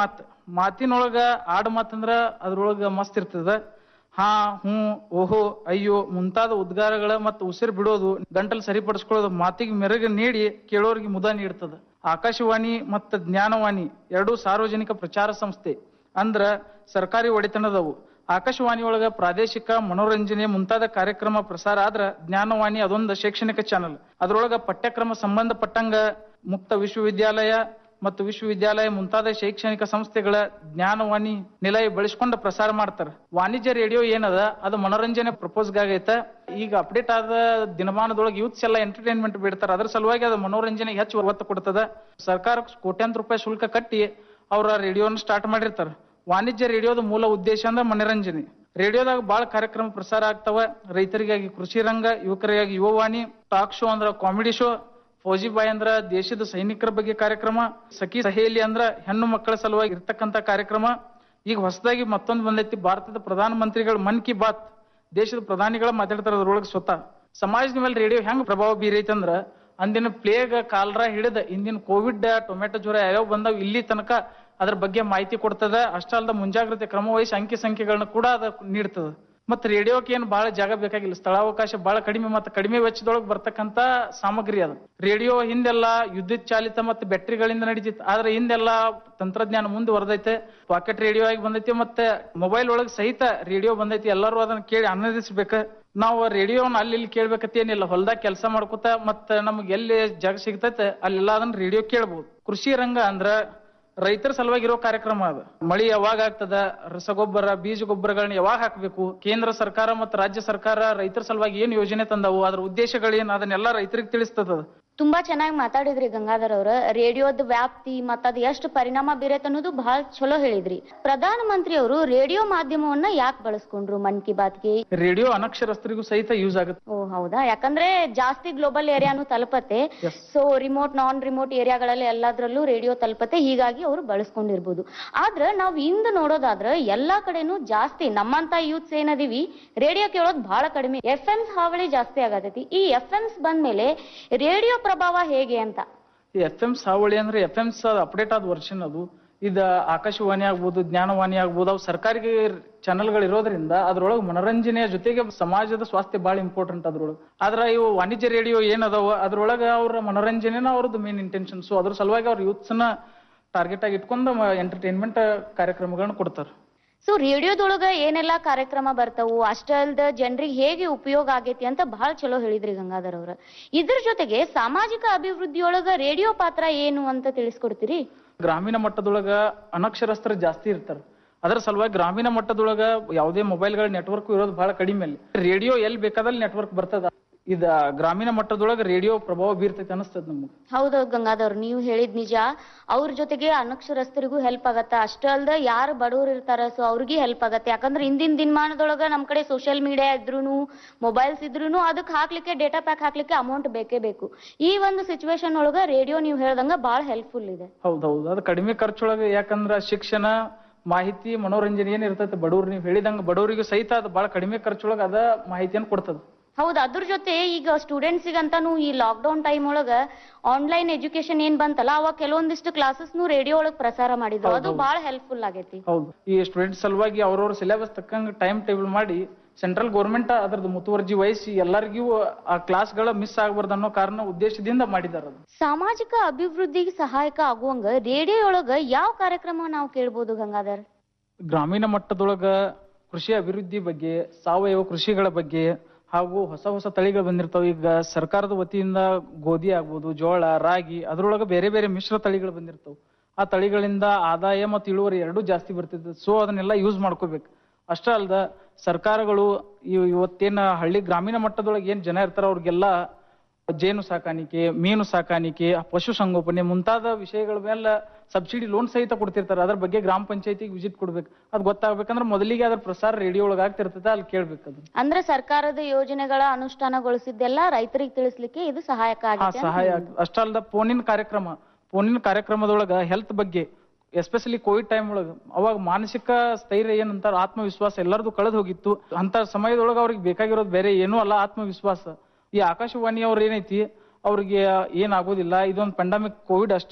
ಮಾತಿನೊಳಗ ಆಡ್ ಮಾತಂದ್ರ ಅದ್ರೊಳಗ ಮಸ್ತ್ ಇರ್ತದ ಹಾ ಹ್ಞೂ ಓಹೋ ಅಯ್ಯೋ ಮುಂತಾದ ಉದ್ಗಾರಗಳ ಮತ್ತು ಉಸಿರು ಬಿಡೋದು ಗಂಟಲು ಸರಿಪಡಿಸ್ಕೊಳ್ಳೋದು ಮಾತಿಗೆ ಮೆರುಗು ನೀಡಿ ಕೇಳೋರಿಗೆ ಮುದ ನೀಡ್ತದ ಆಕಾಶವಾಣಿ ಮತ್ತು ಜ್ಞಾನವಾಣಿ ಎರಡೂ ಸಾರ್ವಜನಿಕ ಪ್ರಚಾರ ಸಂಸ್ಥೆ ಅಂದ್ರ ಸರ್ಕಾರಿ ಒಡೆತನದವು ಆಕಾಶವಾಣಿ ಒಳಗ ಪ್ರಾದೇಶಿಕ ಮನೋರಂಜನೆ ಮುಂತಾದ ಕಾರ್ಯಕ್ರಮ ಪ್ರಸಾರ ಆದ್ರ ಜ್ಞಾನವಾಣಿ ಅದೊಂದು ಶೈಕ್ಷಣಿಕ ಚಾನಲ್ ಅದ್ರೊಳಗ ಪಠ್ಯಕ್ರಮ ಸಂಬಂಧಪಟ್ಟಂಗ ಮುಕ್ತ ವಿಶ್ವವಿದ್ಯಾಲಯ ಮತ್ತು ವಿಶ್ವವಿದ್ಯಾಲಯ ಮುಂತಾದ ಶೈಕ್ಷಣಿಕ ಸಂಸ್ಥೆಗಳ ಜ್ಞಾನವಾಣಿ ನಿಲಯ ಬಳಸ್ಕೊಂಡು ಪ್ರಸಾರ ಮಾಡ್ತಾರ ವಾಣಿಜ್ಯ ರೇಡಿಯೋ ಏನದ ಅದು ಮನೋರಂಜನೆ ಪ್ರಪೋಸ್ಗಾಗೈತ ಈಗ ಅಪ್ಡೇಟ್ ಆದ ದಿನಮಾನದೊಳಗೆ ಯೂತ್ಸ್ ಎಲ್ಲ ಎಂಟರ್ಟೈನ್ಮೆಂಟ್ ಬಿಡ್ತಾರ ಅದ್ರ ಸಲುವಾಗಿ ಅದು ಮನೋರಂಜನೆಗೆ ಹೆಚ್ಚು ಒತ್ತು ಕೊಡ್ತದ ಸರ್ಕಾರಕ್ಕೆ ಕೋಟ್ಯಾಂತರ ರೂಪಾಯಿ ಶುಲ್ಕ ಕಟ್ಟಿ ಅವ್ರ ರೇಡಿಯೋನ ಸ್ಟಾರ್ಟ್ ಮಾಡಿರ್ತಾರ ವಾಣಿಜ್ಯ ರೇಡಿಯೋದ ಮೂಲ ಉದ್ದೇಶ ಅಂದ್ರೆ ಮನೋರಂಜನೆ ರೇಡಿಯೋದಾಗ ಬಾಳ ಕಾರ್ಯಕ್ರಮ ಪ್ರಸಾರ ಆಗ್ತಾವ ರೈತರಿಗಾಗಿ ಕೃಷಿ ರಂಗ ಯುವಕರಿಗಾಗಿ ಯುವವಾಣಿ ಟಾಕ್ ಶೋ ಅಂದ್ರ ಕಾಮಿಡಿ ಶೋ ಫೌಜಿ ಬಾಯ್ ಅಂದ್ರ ದೇಶದ ಸೈನಿಕರ ಬಗ್ಗೆ ಕಾರ್ಯಕ್ರಮ ಸಖಿ ಸಹೇಲಿ ಅಂದ್ರ ಹೆಣ್ಣು ಮಕ್ಕಳ ಸಲುವಾಗಿ ಇರ್ತಕ್ಕಂತ ಕಾರ್ಯಕ್ರಮ ಈಗ ಹೊಸದಾಗಿ ಮತ್ತೊಂದು ಬಂದೈತಿ ಭಾರತದ ಪ್ರಧಾನ ಮಂತ್ರಿಗಳು ಮನ್ ಕಿ ಬಾತ್ ದೇಶದ ಪ್ರಧಾನಿಗಳ ಮಾತಾಡ್ತಾರ ಅದ್ರೊಳಗೆ ಸ್ವತಃ ಸಮಾಜದ ಮೇಲೆ ರೇಡಿಯೋ ಹೆಂಗ್ ಪ್ರಭಾವ ಬೀರೈತೆ ಅಂದ್ರ ಅಂದಿನ ಪ್ಲೇಗ್ ಕಾಲ್ರ ಹಿಡಿದ ಇಂದಿನ ಕೋವಿಡ್ ಟೊಮೆಟೊ ಜ್ವರ ಯಾವ್ಯಾವ ಬಂದಾವ್ ಇಲ್ಲಿ ತನಕ ಅದ್ರ ಬಗ್ಗೆ ಮಾಹಿತಿ ಕೊಡ್ತದ ಅಷ್ಟೇ ಅಲ್ದ ಮುಂಜಾಗ್ರತೆ ಕ್ರಮ ವಹಿಸಿ ಅಂಕಿ ಸಂಖ್ಯೆಗಳನ್ನ ಕೂಡ ಅದ ನೀಡ್ತದ ಮತ್ ರೇಡಿಯೋಕ್ಕೆ ಏನು ಬಹಳ ಜಾಗ ಬೇಕಾಗಿಲ್ಲ ಸ್ಥಳಾವಕಾಶ ಬಹಳ ಕಡಿಮೆ ಮತ್ತು ಕಡಿಮೆ ವೆಚ್ಚದೊಳಗೆ ಬರ್ತಕ್ಕಂತ ಸಾಮಗ್ರಿ ಅದು ರೇಡಿಯೋ ಹಿಂದೆಲ್ಲ ವಿದ್ಯುತ್ ಚಾಲಿತ ಮತ್ತು ಬ್ಯಾಟ್ರಿಗಳಿಂದ ನಡೀತಿತ್ತು ಆದ್ರೆ ಹಿಂದೆಲ್ಲ ತಂತ್ರಜ್ಞಾನ ಮುಂದುವರೆದೈತೆ ಪಾಕೆಟ್ ರೇಡಿಯೋ ಆಗಿ ಬಂದೈತಿ ಮತ್ತೆ ಮೊಬೈಲ್ ಒಳಗೆ ಸಹಿತ ರೇಡಿಯೋ ಬಂದೈತಿ ಎಲ್ಲರೂ ಅದನ್ನ ಕೇಳಿ ಆನಂದಿಸ್ಬೇಕು ನಾವು ರೇಡಿಯೋನ ಅಲ್ಲಿ ಇಲ್ಲಿ ಕೇಳ್ಬೇಕಂತ ಏನಿಲ್ಲ ಹೊಲ್ದಾಗ ಕೆಲಸ ಮಾಡ್ಕೊತ ಮತ್ತ ನಮ್ಗೆ ಎಲ್ಲಿ ಜಾಗ ಸಿಗ್ತೈತೆ ಅಲ್ಲೆಲ್ಲ ಅದನ್ನ ರೇಡಿಯೋ ಕೇಳ್ಬೋದು ಕೃಷಿ ರಂಗ ಅಂದ್ರ ರೈತರ ಸಲುವಾಗಿ ಇರೋ ಕಾರ್ಯಕ್ರಮ ಅದು ಮಳಿ ಯಾವಾಗ ಆಗ್ತದ ರಸಗೊಬ್ಬರ ಬೀಜ ಗೊಬ್ಬರಗಳನ್ನ ಯಾವಾಗ ಹಾಕಬೇಕು ಕೇಂದ್ರ ಸರ್ಕಾರ ಮತ್ತು ರಾಜ್ಯ ಸರ್ಕಾರ ರೈತರ ಸಲುವಾಗಿ ಏನ್ ಯೋಜನೆ ತಂದವು ಅದ್ರ ಉದ್ದೇಶಗಳೇನ್ ಅದನ್ನೆಲ್ಲ ರೈತರಿಗೆ ತಿಳಿಸ್ತದ ಅದು. ತುಂಬಾ ಚೆನ್ನಾಗಿ ಮಾತಾಡಿದ್ರಿ ಗಂಗಾಧರ್ ಅವ್ರ ರೇಡಿಯೋದ ವ್ಯಾಪ್ತಿ ಮತ್ತ ಅದ್ ಎಷ್ಟು ಪರಿಣಾಮ ಬೀರೈತೆ ಅನ್ನೋದು ಬಹಳ ಚಲೋ ಹೇಳಿದ್ರಿ ಪ್ರಧಾನ ಮಂತ್ರಿ ಅವರು ರೇಡಿಯೋ ಮಾಧ್ಯಮವನ್ನ ಯಾಕೆ ಬಳಸ್ಕೊಂಡ್ರು ಮನ್ ಕಿ ಬಾತ್ಗೆ ರೇಡಿಯೋ ಅನಕ್ಷರಸ್ಥರಿಗೂ ಸಹಿತ ಯೂಸ್ ಆಗುತ್ತೆ ಓ ಹೌದಾ ಯಾಕಂದ್ರೆ ಜಾಸ್ತಿ ಗ್ಲೋಬಲ್ ಏರಿಯಾನು ತಲುಪತ್ತೆ ಸೊ ರಿಮೋಟ್ ನಾನ್ ರಿಮೋಟ್ ಏರಿಯಾಗಳಲ್ಲಿ ಎಲ್ಲಾದ್ರಲ್ಲೂ ರೇಡಿಯೋ ತಲುಪತ್ತೆ ಹೀಗಾಗಿ ಅವರು ಬಳಸ್ಕೊಂಡಿರ್ಬೋದು ಆದ್ರ ನಾವ್ ಇಂದ ನೋಡೋದಾದ್ರ ಎಲ್ಲಾ ಕಡೆನೂ ಜಾಸ್ತಿ ನಮ್ಮಂತ ಯೂತ್ಸ್ ಏನದೀವಿ ರೇಡಿಯೋ ಕೇಳೋದ್ ಬಹಳ ಕಡಿಮೆ ಎಫ್ ಎಮ್ಸ್ ಹಾವಳಿ ಜಾಸ್ತಿ ಆಗತೈತಿ ಈ ಎಫ್ ಎಮ್ಸ್ ಬಂದ್ಮೇಲೆ ರೇಡಿಯೋ ಪ್ರಭಾವ ಹೇಗೆ ಅಂತ ಈ ಎಫ್ ಎಂ ಸಾವಳಿ ಅಂದ್ರೆ ಎಫ್ ಎಮ್ಸ್ ಅಪ್ಡೇಟ್ ಆದ ವರ್ಷನ್ ಅದು ಇದ ಆಕಾಶವಾಣಿ ಆಗ್ಬೋದು ಜ್ಞಾನವಾಣಿ ಆಗ್ಬೋದು ಅವು ಸರ್ಕಾರಿ ಚಾನೆಲ್ಗಳು ಇರೋದ್ರಿಂದ ಅದ್ರೊಳಗೆ ಮನೋರಂಜನೆಯ ಜೊತೆಗೆ ಸಮಾಜದ ಸ್ವಾಸ್ಥ್ಯ ಬಹಳ ಇಂಪಾರ್ಟೆಂಟ್ ಅದ್ರೊಳಗೆ ಆದ್ರ ಇವು ವಾಣಿಜ್ಯ ರೇಡಿಯೋ ಏನದಾವ ಅದ್ರೊಳಗೆ ಅವ್ರ ಮನೋರಂಜನೆನ ಅವ್ರದ್ದು ಮೇನ್ ಇಂಟೆನ್ಷನ್ ಸೊ ಅದ್ರ ಸಲುವಾಗಿ ಅವ್ರ ಯೂತ್ಸ್ನ ಟಾರ್ಗೆಟ್ ಆಗಿ ಇಟ್ಕೊಂಡು ಎಂಟರ್ಟೈನ್ಮೆಂಟ್ ಕಾರ್ಯಕ್ರಮಗಳನ್ನ ಕೊಡ್ತಾರೆ ಸೊ ರೇಡಿಯೋದೊಳಗ ಏನೆಲ್ಲಾ ಕಾರ್ಯಕ್ರಮ ಬರ್ತಾವು ಅಷ್ಟೇ ಅಲ್ದ ಜನರಿಗೆ ಹೇಗೆ ಉಪಯೋಗ ಆಗೈತಿ ಅಂತ ಬಹಳ ಚಲೋ ಹೇಳಿದ್ರಿ ಗಂಗಾಧರ್ ಅವ್ರ ಇದ್ರ ಜೊತೆಗೆ ಸಾಮಾಜಿಕ ಅಭಿವೃದ್ಧಿಯೊಳಗ ರೇಡಿಯೋ ಪಾತ್ರ ಏನು ಅಂತ ತಿಳಿಸ್ಕೊಡ್ತೀರಿ ಗ್ರಾಮೀಣ ಮಟ್ಟದೊಳಗ ಅನಕ್ಷರಸ್ಥರು ಜಾಸ್ತಿ ಇರ್ತಾರ ಅದರ ಸಲುವಾಗಿ ಗ್ರಾಮೀಣ ಮಟ್ಟದೊಳಗ ಯಾವುದೇ ಮೊಬೈಲ್ಗಳ ನೆಟ್ವರ್ಕ್ ಇರೋದು ಬಹಳ ಕಡಿಮೆ ಅಲ್ಲಿ ರೇಡಿಯೋ ಎಲ್ಲಿ ಬೇಕಾದಲ್ಲಿ ನೆಟ್ವರ್ಕ್ ಬರ್ತದ ಇದ ಗ್ರಾಮೀಣ ಮಟ್ಟದೊಳಗ ರೇಡಿಯೋ ಪ್ರಭಾವ ಬೀರ್ತೈತೆ ಅನಿಸ್ತದ ನಮ್ಗೆ ಹೌದೌದು ಗಂಗಾಧರ್ ನೀವು ಹೇಳಿದ್ ನಿಜ ಅವ್ರ ಜೊತೆಗೆ ಅನಕ್ಷರಸ್ಥರಿಗೂ ಹೆಲ್ಪ್ ಆಗತ್ತ ಅಷ್ಟೇ ಅಲ್ದ ಯಾರು ಬಡವರು ಇರ್ತಾರ ಸೊ ಅವ್ರಿಗೆ ಹೆಲ್ಪ್ ಆಗತ್ತೆ ಯಾಕಂದ್ರೆ ಇಂದಿನ ದಿನಮಾನದೊಳಗ ನಮ್ ಕಡೆ ಸೋಷಿಯಲ್ ಮೀಡಿಯಾ ಇದ್ರೂನು ಮೊಬೈಲ್ಸ್ ಇದ್ರೂನು ಅದಕ್ಕೆ ಹಾಕ್ಲಿಕ್ಕೆ ಡೇಟಾ ಪ್ಯಾಕ್ ಹಾಕ್ಲಿಕ್ಕೆ ಅಮೌಂಟ್ ಬೇಕೇ ಬೇಕು ಈ ಒಂದು ಸಿಚುವೇಶನ್ ಒಳಗ ರೇಡಿಯೋ ನೀವು ಹೇಳ್ದಂಗ ಬಹಳ ಹೆಲ್ಪ್ಫುಲ್ ಇದೆ ಹೌದೌದು ಅದು ಕಡಿಮೆ ಖರ್ಚೊಳಗೆ ಯಾಕಂದ್ರ ಶಿಕ್ಷಣ ಮಾಹಿತಿ ಮನೋರಂಜನೆ ಏನ್ ಇರ್ತೈತೆ ಬಡವ್ರು ನೀವು ಹೇಳಿದಂಗ ಬಡವರಿಗೂ ಸಹಿತ ಅದು ಬಹಳ ಕಡಿಮೆ ಖರ್ಚೊಳಗ ಅದ ಮಾಹಿತಿಯನ್ನು ಕೊಡ್ತದ ಹೌದು ಅದ್ರ ಜೊತೆ ಈಗ ಸ್ಟೂಡೆಂಟ್ಸಿಗಂತಾನು ಈ ಲಾಕ್ಡೌನ್ ಟೈಮ್ ಒಳಗ ಆನ್ಲೈನ್ ಎಜುಕೇಶನ್ ಏನ್ ಬಂತಲ್ಲ ಅವಾಗ ಕೆಲವೊಂದಿಷ್ಟು ಕ್ಲಾಸಸ್ನು ರೇಡಿಯೋ ಒಳಗ್ ಪ್ರಸಾರ ಮಾಡಿದ್ರು ಅದು ಬಹಳ ಹೆಲ್ಪ್ಫುಲ್ ಆಗೈತಿ ಹೌದು ಈ ಸ್ಟೂಡೆಂಟ್ ಸಲುವಾಗಿ ಅವ್ರವ್ರ ಸಿಲೆಬಸ್ ತಕ್ಕಂಗ ಟೈಮ್ ಟೇಬಲ್ ಮಾಡಿ ಸೆಂಟ್ರಲ್ ಗೌರ್ಮೆಂಟ್ ಅದ್ರದ್ದು ಮುತುವರ್ಜಿ ವಹಿಸಿ ಎಲ್ಲರಿಗೂ ಆ ಕ್ಲಾಸ್ಗಳ ಮಿಸ್ ಆಗಬಾರ್ದು ಅನ್ನೋ ಕಾರಣ ಉದ್ದೇಶದಿಂದ ಮಾಡಿದಾರ ಅದು ಸಾಮಾಜಿಕ ಅಭಿವೃದ್ಧಿಗೆ ಸಹಾಯಕ ಆಗುವಂಗ ರೇಡಿಯೋ ಒಳಗ ಯಾವ ಕಾರ್ಯಕ್ರಮ ನಾವು ಕೇಳ್ಬೋದು ಗಂಗಾಧರ್ ಗ್ರಾಮೀಣ ಮಟ್ಟದೊಳಗ ಕೃಷಿ ಅಭಿವೃದ್ಧಿ ಬಗ್ಗೆ ಸಾವಯವ ಕೃಷಿಗಳ ಬಗ್ಗೆ ಹಾಗೂ ಹೊಸ ಹೊಸ ತಳಿಗಳು ಬಂದಿರ್ತಾವ ಈಗ ಸರ್ಕಾರದ ವತಿಯಿಂದ ಗೋಧಿ ಆಗ್ಬೋದು ಜೋಳ ರಾಗಿ ಅದ್ರೊಳಗ ಬೇರೆ ಬೇರೆ ಮಿಶ್ರ ತಳಿಗಳು ಬಂದಿರ್ತಾವ ಆ ತಳಿಗಳಿಂದ ಆದಾಯ ಮತ್ತು ಇಳುವರಿ ಎರಡೂ ಜಾಸ್ತಿ ಬರ್ತಿರ್ತದೆ ಸೊ ಅದನ್ನೆಲ್ಲ ಯೂಸ್ ಮಾಡ್ಕೋಬೇಕು ಅಷ್ಟೇ ಅಲ್ದ ಸರ್ಕಾರಗಳು ಇವ್- ಇವತ್ತೇನ ಹಳ್ಳಿ ಗ್ರಾಮೀಣ ಮಟ್ಟದೊಳಗೆ ಏನ್ ಜನ ಇರ್ತಾರ ಅವ್ರಿಗೆಲ್ಲ ಜೇನು ಸಾಕಾಣಿಕೆ ಮೀನು ಸಾಕಾಣಿಕೆ ಪಶು ಸಂಗೋಪನೆ ಮುಂತಾದ ವಿಷಯಗಳ ಮೇಲೆ ಸಬ್ಸಿಡಿ ಲೋನ್ ಸಹಿತ ಕೊಡ್ತಿರ್ತಾರೆ ಅದ್ರ ಬಗ್ಗೆ ಗ್ರಾಮ ಪಂಚಾಯತಿಗೆ ವಿಸಿಟ್ ಕೊಡ್ಬೇಕು ಅದ್ ಗೊತ್ತಾಗ್ಬೇಕಂದ್ರೆ ಮೊದಲಿಗೆ ಅದ್ರ ಪ್ರಸಾರ ರೇಡಿಯೋ ಒಳಗ ಆಗ್ತಿರ್ತದೆ ಅಲ್ಲಿ ಕೇಳ್ಬೇಕು ಅದು ಅಂದ್ರೆ ಸರ್ಕಾರದ ಯೋಜನೆಗಳ ಅನುಷ್ಠಾನಗೊಳಿಸಿದ್ದೆಲ್ಲ ರೈತರಿಗೆ ತಿಳಿಸ್ಲಿಕ್ಕೆ ಇದು ಸಹಾಯಕ ಹಾ ಆಗಿದೆ ಅಂತ ಸಹಾಯ ಹೇಳಿದ್ರು. ಆಗ್ತದೆ ಅಷ್ಟ ಅಲ್ದ ಫೋನಿನ ಕಾರ್ಯಕ್ರಮ ಫೋನಿನ ಕಾರ್ಯಕ್ರಮದೊಳಗ ಹೆಲ್ತ್ ಬಗ್ಗೆ ಎಸ್ಪೆಷಲಿ ಕೋವಿಡ್ ಟೈಮ್ ಒಳಗ ಅವಾಗ ಮಾನಸಿಕ ಸ್ಥೈರ್ಯ ಏನಂತಾರ ಆತ್ಮವಿಶ್ವಾಸ ಎಲ್ಲರದು ಕಳೆದು ಹೋಗಿತ್ತು ಅಂತ ಸಮಯದೊಳಗ ಅವ್ರಿಗೆ ಬೇಕಾಗಿರೋದು ಬೇರೆ ಏನೂ ಅಲ್ಲ ಆತ್ಮವಿಶ್ವಾಸ ಈ ಆಕಾಶವಾಣಿ ಅವ್ರ ಏನೈತಿ ಅವ್ರಿಗೆ ಏನಾಗೋದಿಲ್ಲ ಇದೊಂದು ಪೆಂಡಮಿಕ್ ಕೋವಿಡ್ ಅಷ್ಟೇ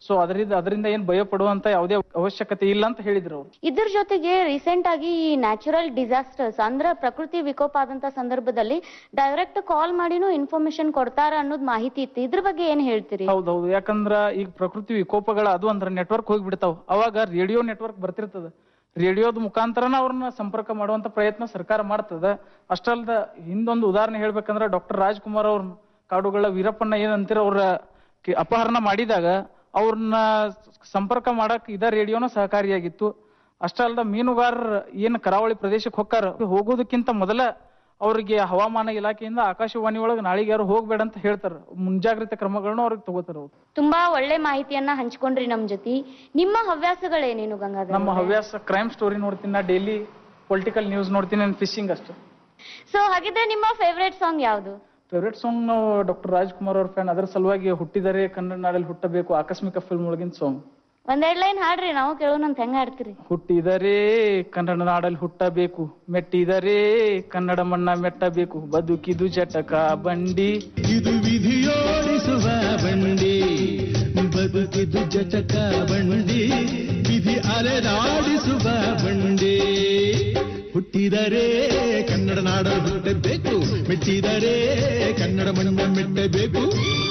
ಸೊ ಅದರಿಂದ ಅದರಿಂದ ಏನ್ ಭಯ ಪಡುವಂತ ಯಾವುದೇ ಅವಶ್ಯಕತೆ ಇಲ್ಲ ಅಂತ ಹೇಳಿದ್ರು ಅವ್ರು ಇದ್ರ ಜೊತೆಗೆ ರೀಸೆಂಟ್ ಆಗಿ ಈ ನ್ಯಾಚುರಲ್ ಡಿಸಾಸ್ಟರ್ಸ್ ಅಂದ್ರೆ ಪ್ರಕೃತಿ ವಿಕೋಪ ಆದಂತ ಸಂದರ್ಭದಲ್ಲಿ ಡೈರೆಕ್ಟ್ ಕಾಲ್ ಮಾಡಿನೂ ಇನ್ಫಾರ್ಮೇಶನ್ ಕೊಡ್ತಾರ ಅನ್ನೋದು ಮಾಹಿತಿ ಇತ್ತು ಇದ್ರ ಬಗ್ಗೆ ಏನ್ ಹೇಳ್ತೀರಿ ಹೌದೌದು ಯಾಕಂದ್ರ ಈಗ ಪ್ರಕೃತಿ ವಿಕೋಪಗಳ ಅದು ಅಂದ್ರ ನೆಟ್ವರ್ಕ್ ಹೋಗ್ಬಿಡ್ತಾವ ಅವಾಗ ರೇಡಿಯೋ ನೆಟ್ವರ್ಕ್ ಬರ್ತಿರ್ತದ ರೇಡಿಯೋದ ಮುಖಾಂತರನ ಅವ್ರನ್ನ ಸಂಪರ್ಕ ಮಾಡುವಂತ ಪ್ರಯತ್ನ ಸರ್ಕಾರ ಮಾಡ್ತದ ಅಷ್ಟಲ್ದ ಹಿಂದೊಂದು ಉದಾಹರಣೆ ಹೇಳ್ಬೇಕಂದ್ರ ಡಾಕ್ಟರ್ ರಾಜ್ಕುಮಾರ್ ಅವ್ರ ಕಾಡುಗಳ ವೀರಪ್ಪಣ್ಣ ಏನ್ ಅಂತೀರ ಅವ್ರ ಕಿ- ಅಪಹರಣ ಮಾಡಿದಾಗ ಅವ್ರನ್ನ ಸಂಪರ್ಕ ಮಾಡಕ್ ಇದ ರೇಡಿಯೋನ ಸಹಕಾರಿಯಾಗಿತ್ತು ಅಷ್ಟಲ್ದ ಮೀನುಗಾರರ ಏನ್ ಕರಾವಳಿ ಪ್ರದೇಶಕ್ಕೆ ಹೊಕ್ಕಾರ ಹೋಗೋದಕ್ಕಿಂತ ಮೊದಲ ಅವ್ರಿಗೆ ಹವಾಮಾನ ಇಲಾಖೆಯಿಂದ ಆಕಾಶವಾಣಿ ಒಳಗೆ ನಾಳೆಗೆ ಯಾರು ಹೋಗ್ಬೇಡ ಅಂತ ಹೇಳ್ತಾರ ಮುಂಜಾಗ್ರತೆ ಕ್ರಮಗಳನ್ನ ಅವ್ರಿಗೆ ತಗೋತಾರ ಅವ್ರು ತುಂಬಾ ಒಳ್ಳೆ ಮಾಹಿತಿಯನ್ನ ಹಂಚ್ಕೊಂಡ್ರಿ ನಮ್ ಜೊತೆ ನಿಮ್ಮ ಹವ್ಯಾಸಗಳೇನೇನು ಗಂಗಾಧರ್ ನಮ್ಮ ಹವ್ಯಾಸ ಕ್ರೈಮ್ ಸ್ಟೋರಿ ನೋಡ್ತೀನಿ ನಾ ಡೈಲಿ ಪೊಲಿಟಿಕಲ್ ನ್ಯೂಸ್ ನೋಡ್ತೀನಿ ಫಿಶಿಂಗ್ ಅಷ್ಟೇ ಸೊ ಹಾಗಿದ್ರೆ ನಿಮ್ಮ ಫೇವ್ರೇಟ್ ಸಾಂಗ್ ಯಾವುದು ಫೇವ್ರೆಟ್ ಸಾಂಗ್ ನಾವು ಡಾಕ್ಟರ್ ರಾಜ್ಕುಮಾರ್ ಅವ್ರ ಫ್ಯಾನ್ ಅದ್ರ ಸಲುವಾಗಿ ಹುಟ್ಟಿದರೆ ಕನ್ನಡ ನಾಡಲ್ಲಿ ಹುಟ್ಟಬೇಕು ಆಕಸ್ಮಿಕ ಫಿಲ್ಮ್ ಒಳಗಿನ ಸಾಂಗ್ ಒಂದೆರಡ್ ಲೈನ್ ಹಾಡ್ರಿ ನಾವು ಕೇಳೋಣ ಅಂತ ಹೆಂಗ ಹಾಡ್ತೀರಿ ಹುಟ್ಟಿದರೆ ಕನ್ನಡ ನಾಡಲ್ಲಿ ಹುಟ್ಟಬೇಕು ಮೆಟ್ಟಿದರೆ ಕನ್ನಡ ಮಣ್ಣ ಮೆಟ್ಟಬೇಕು ಬದುಕಿದು ಜಟಕ ಬಂಡಿ ಇದು ವಿಧಿಯೋಡಿಸುವ ಬಂಡಿ ಬದುಕಿದು ಜಟಕ ಬಂಡಿ ವಿಧಿ ಅಲೆದಾಡಿಸುವ ಬಂಡಿ ಹುಟ್ಟಿದರೆ ಕನ್ನಡ ನಾಡ ಹುಟ್ಟಬೇಕು ಮೆಟ್ಟಿದರೆ ಕನ್ನಡ ಮಣ್ಣ ಮೆಟ್ಟಬೇಕು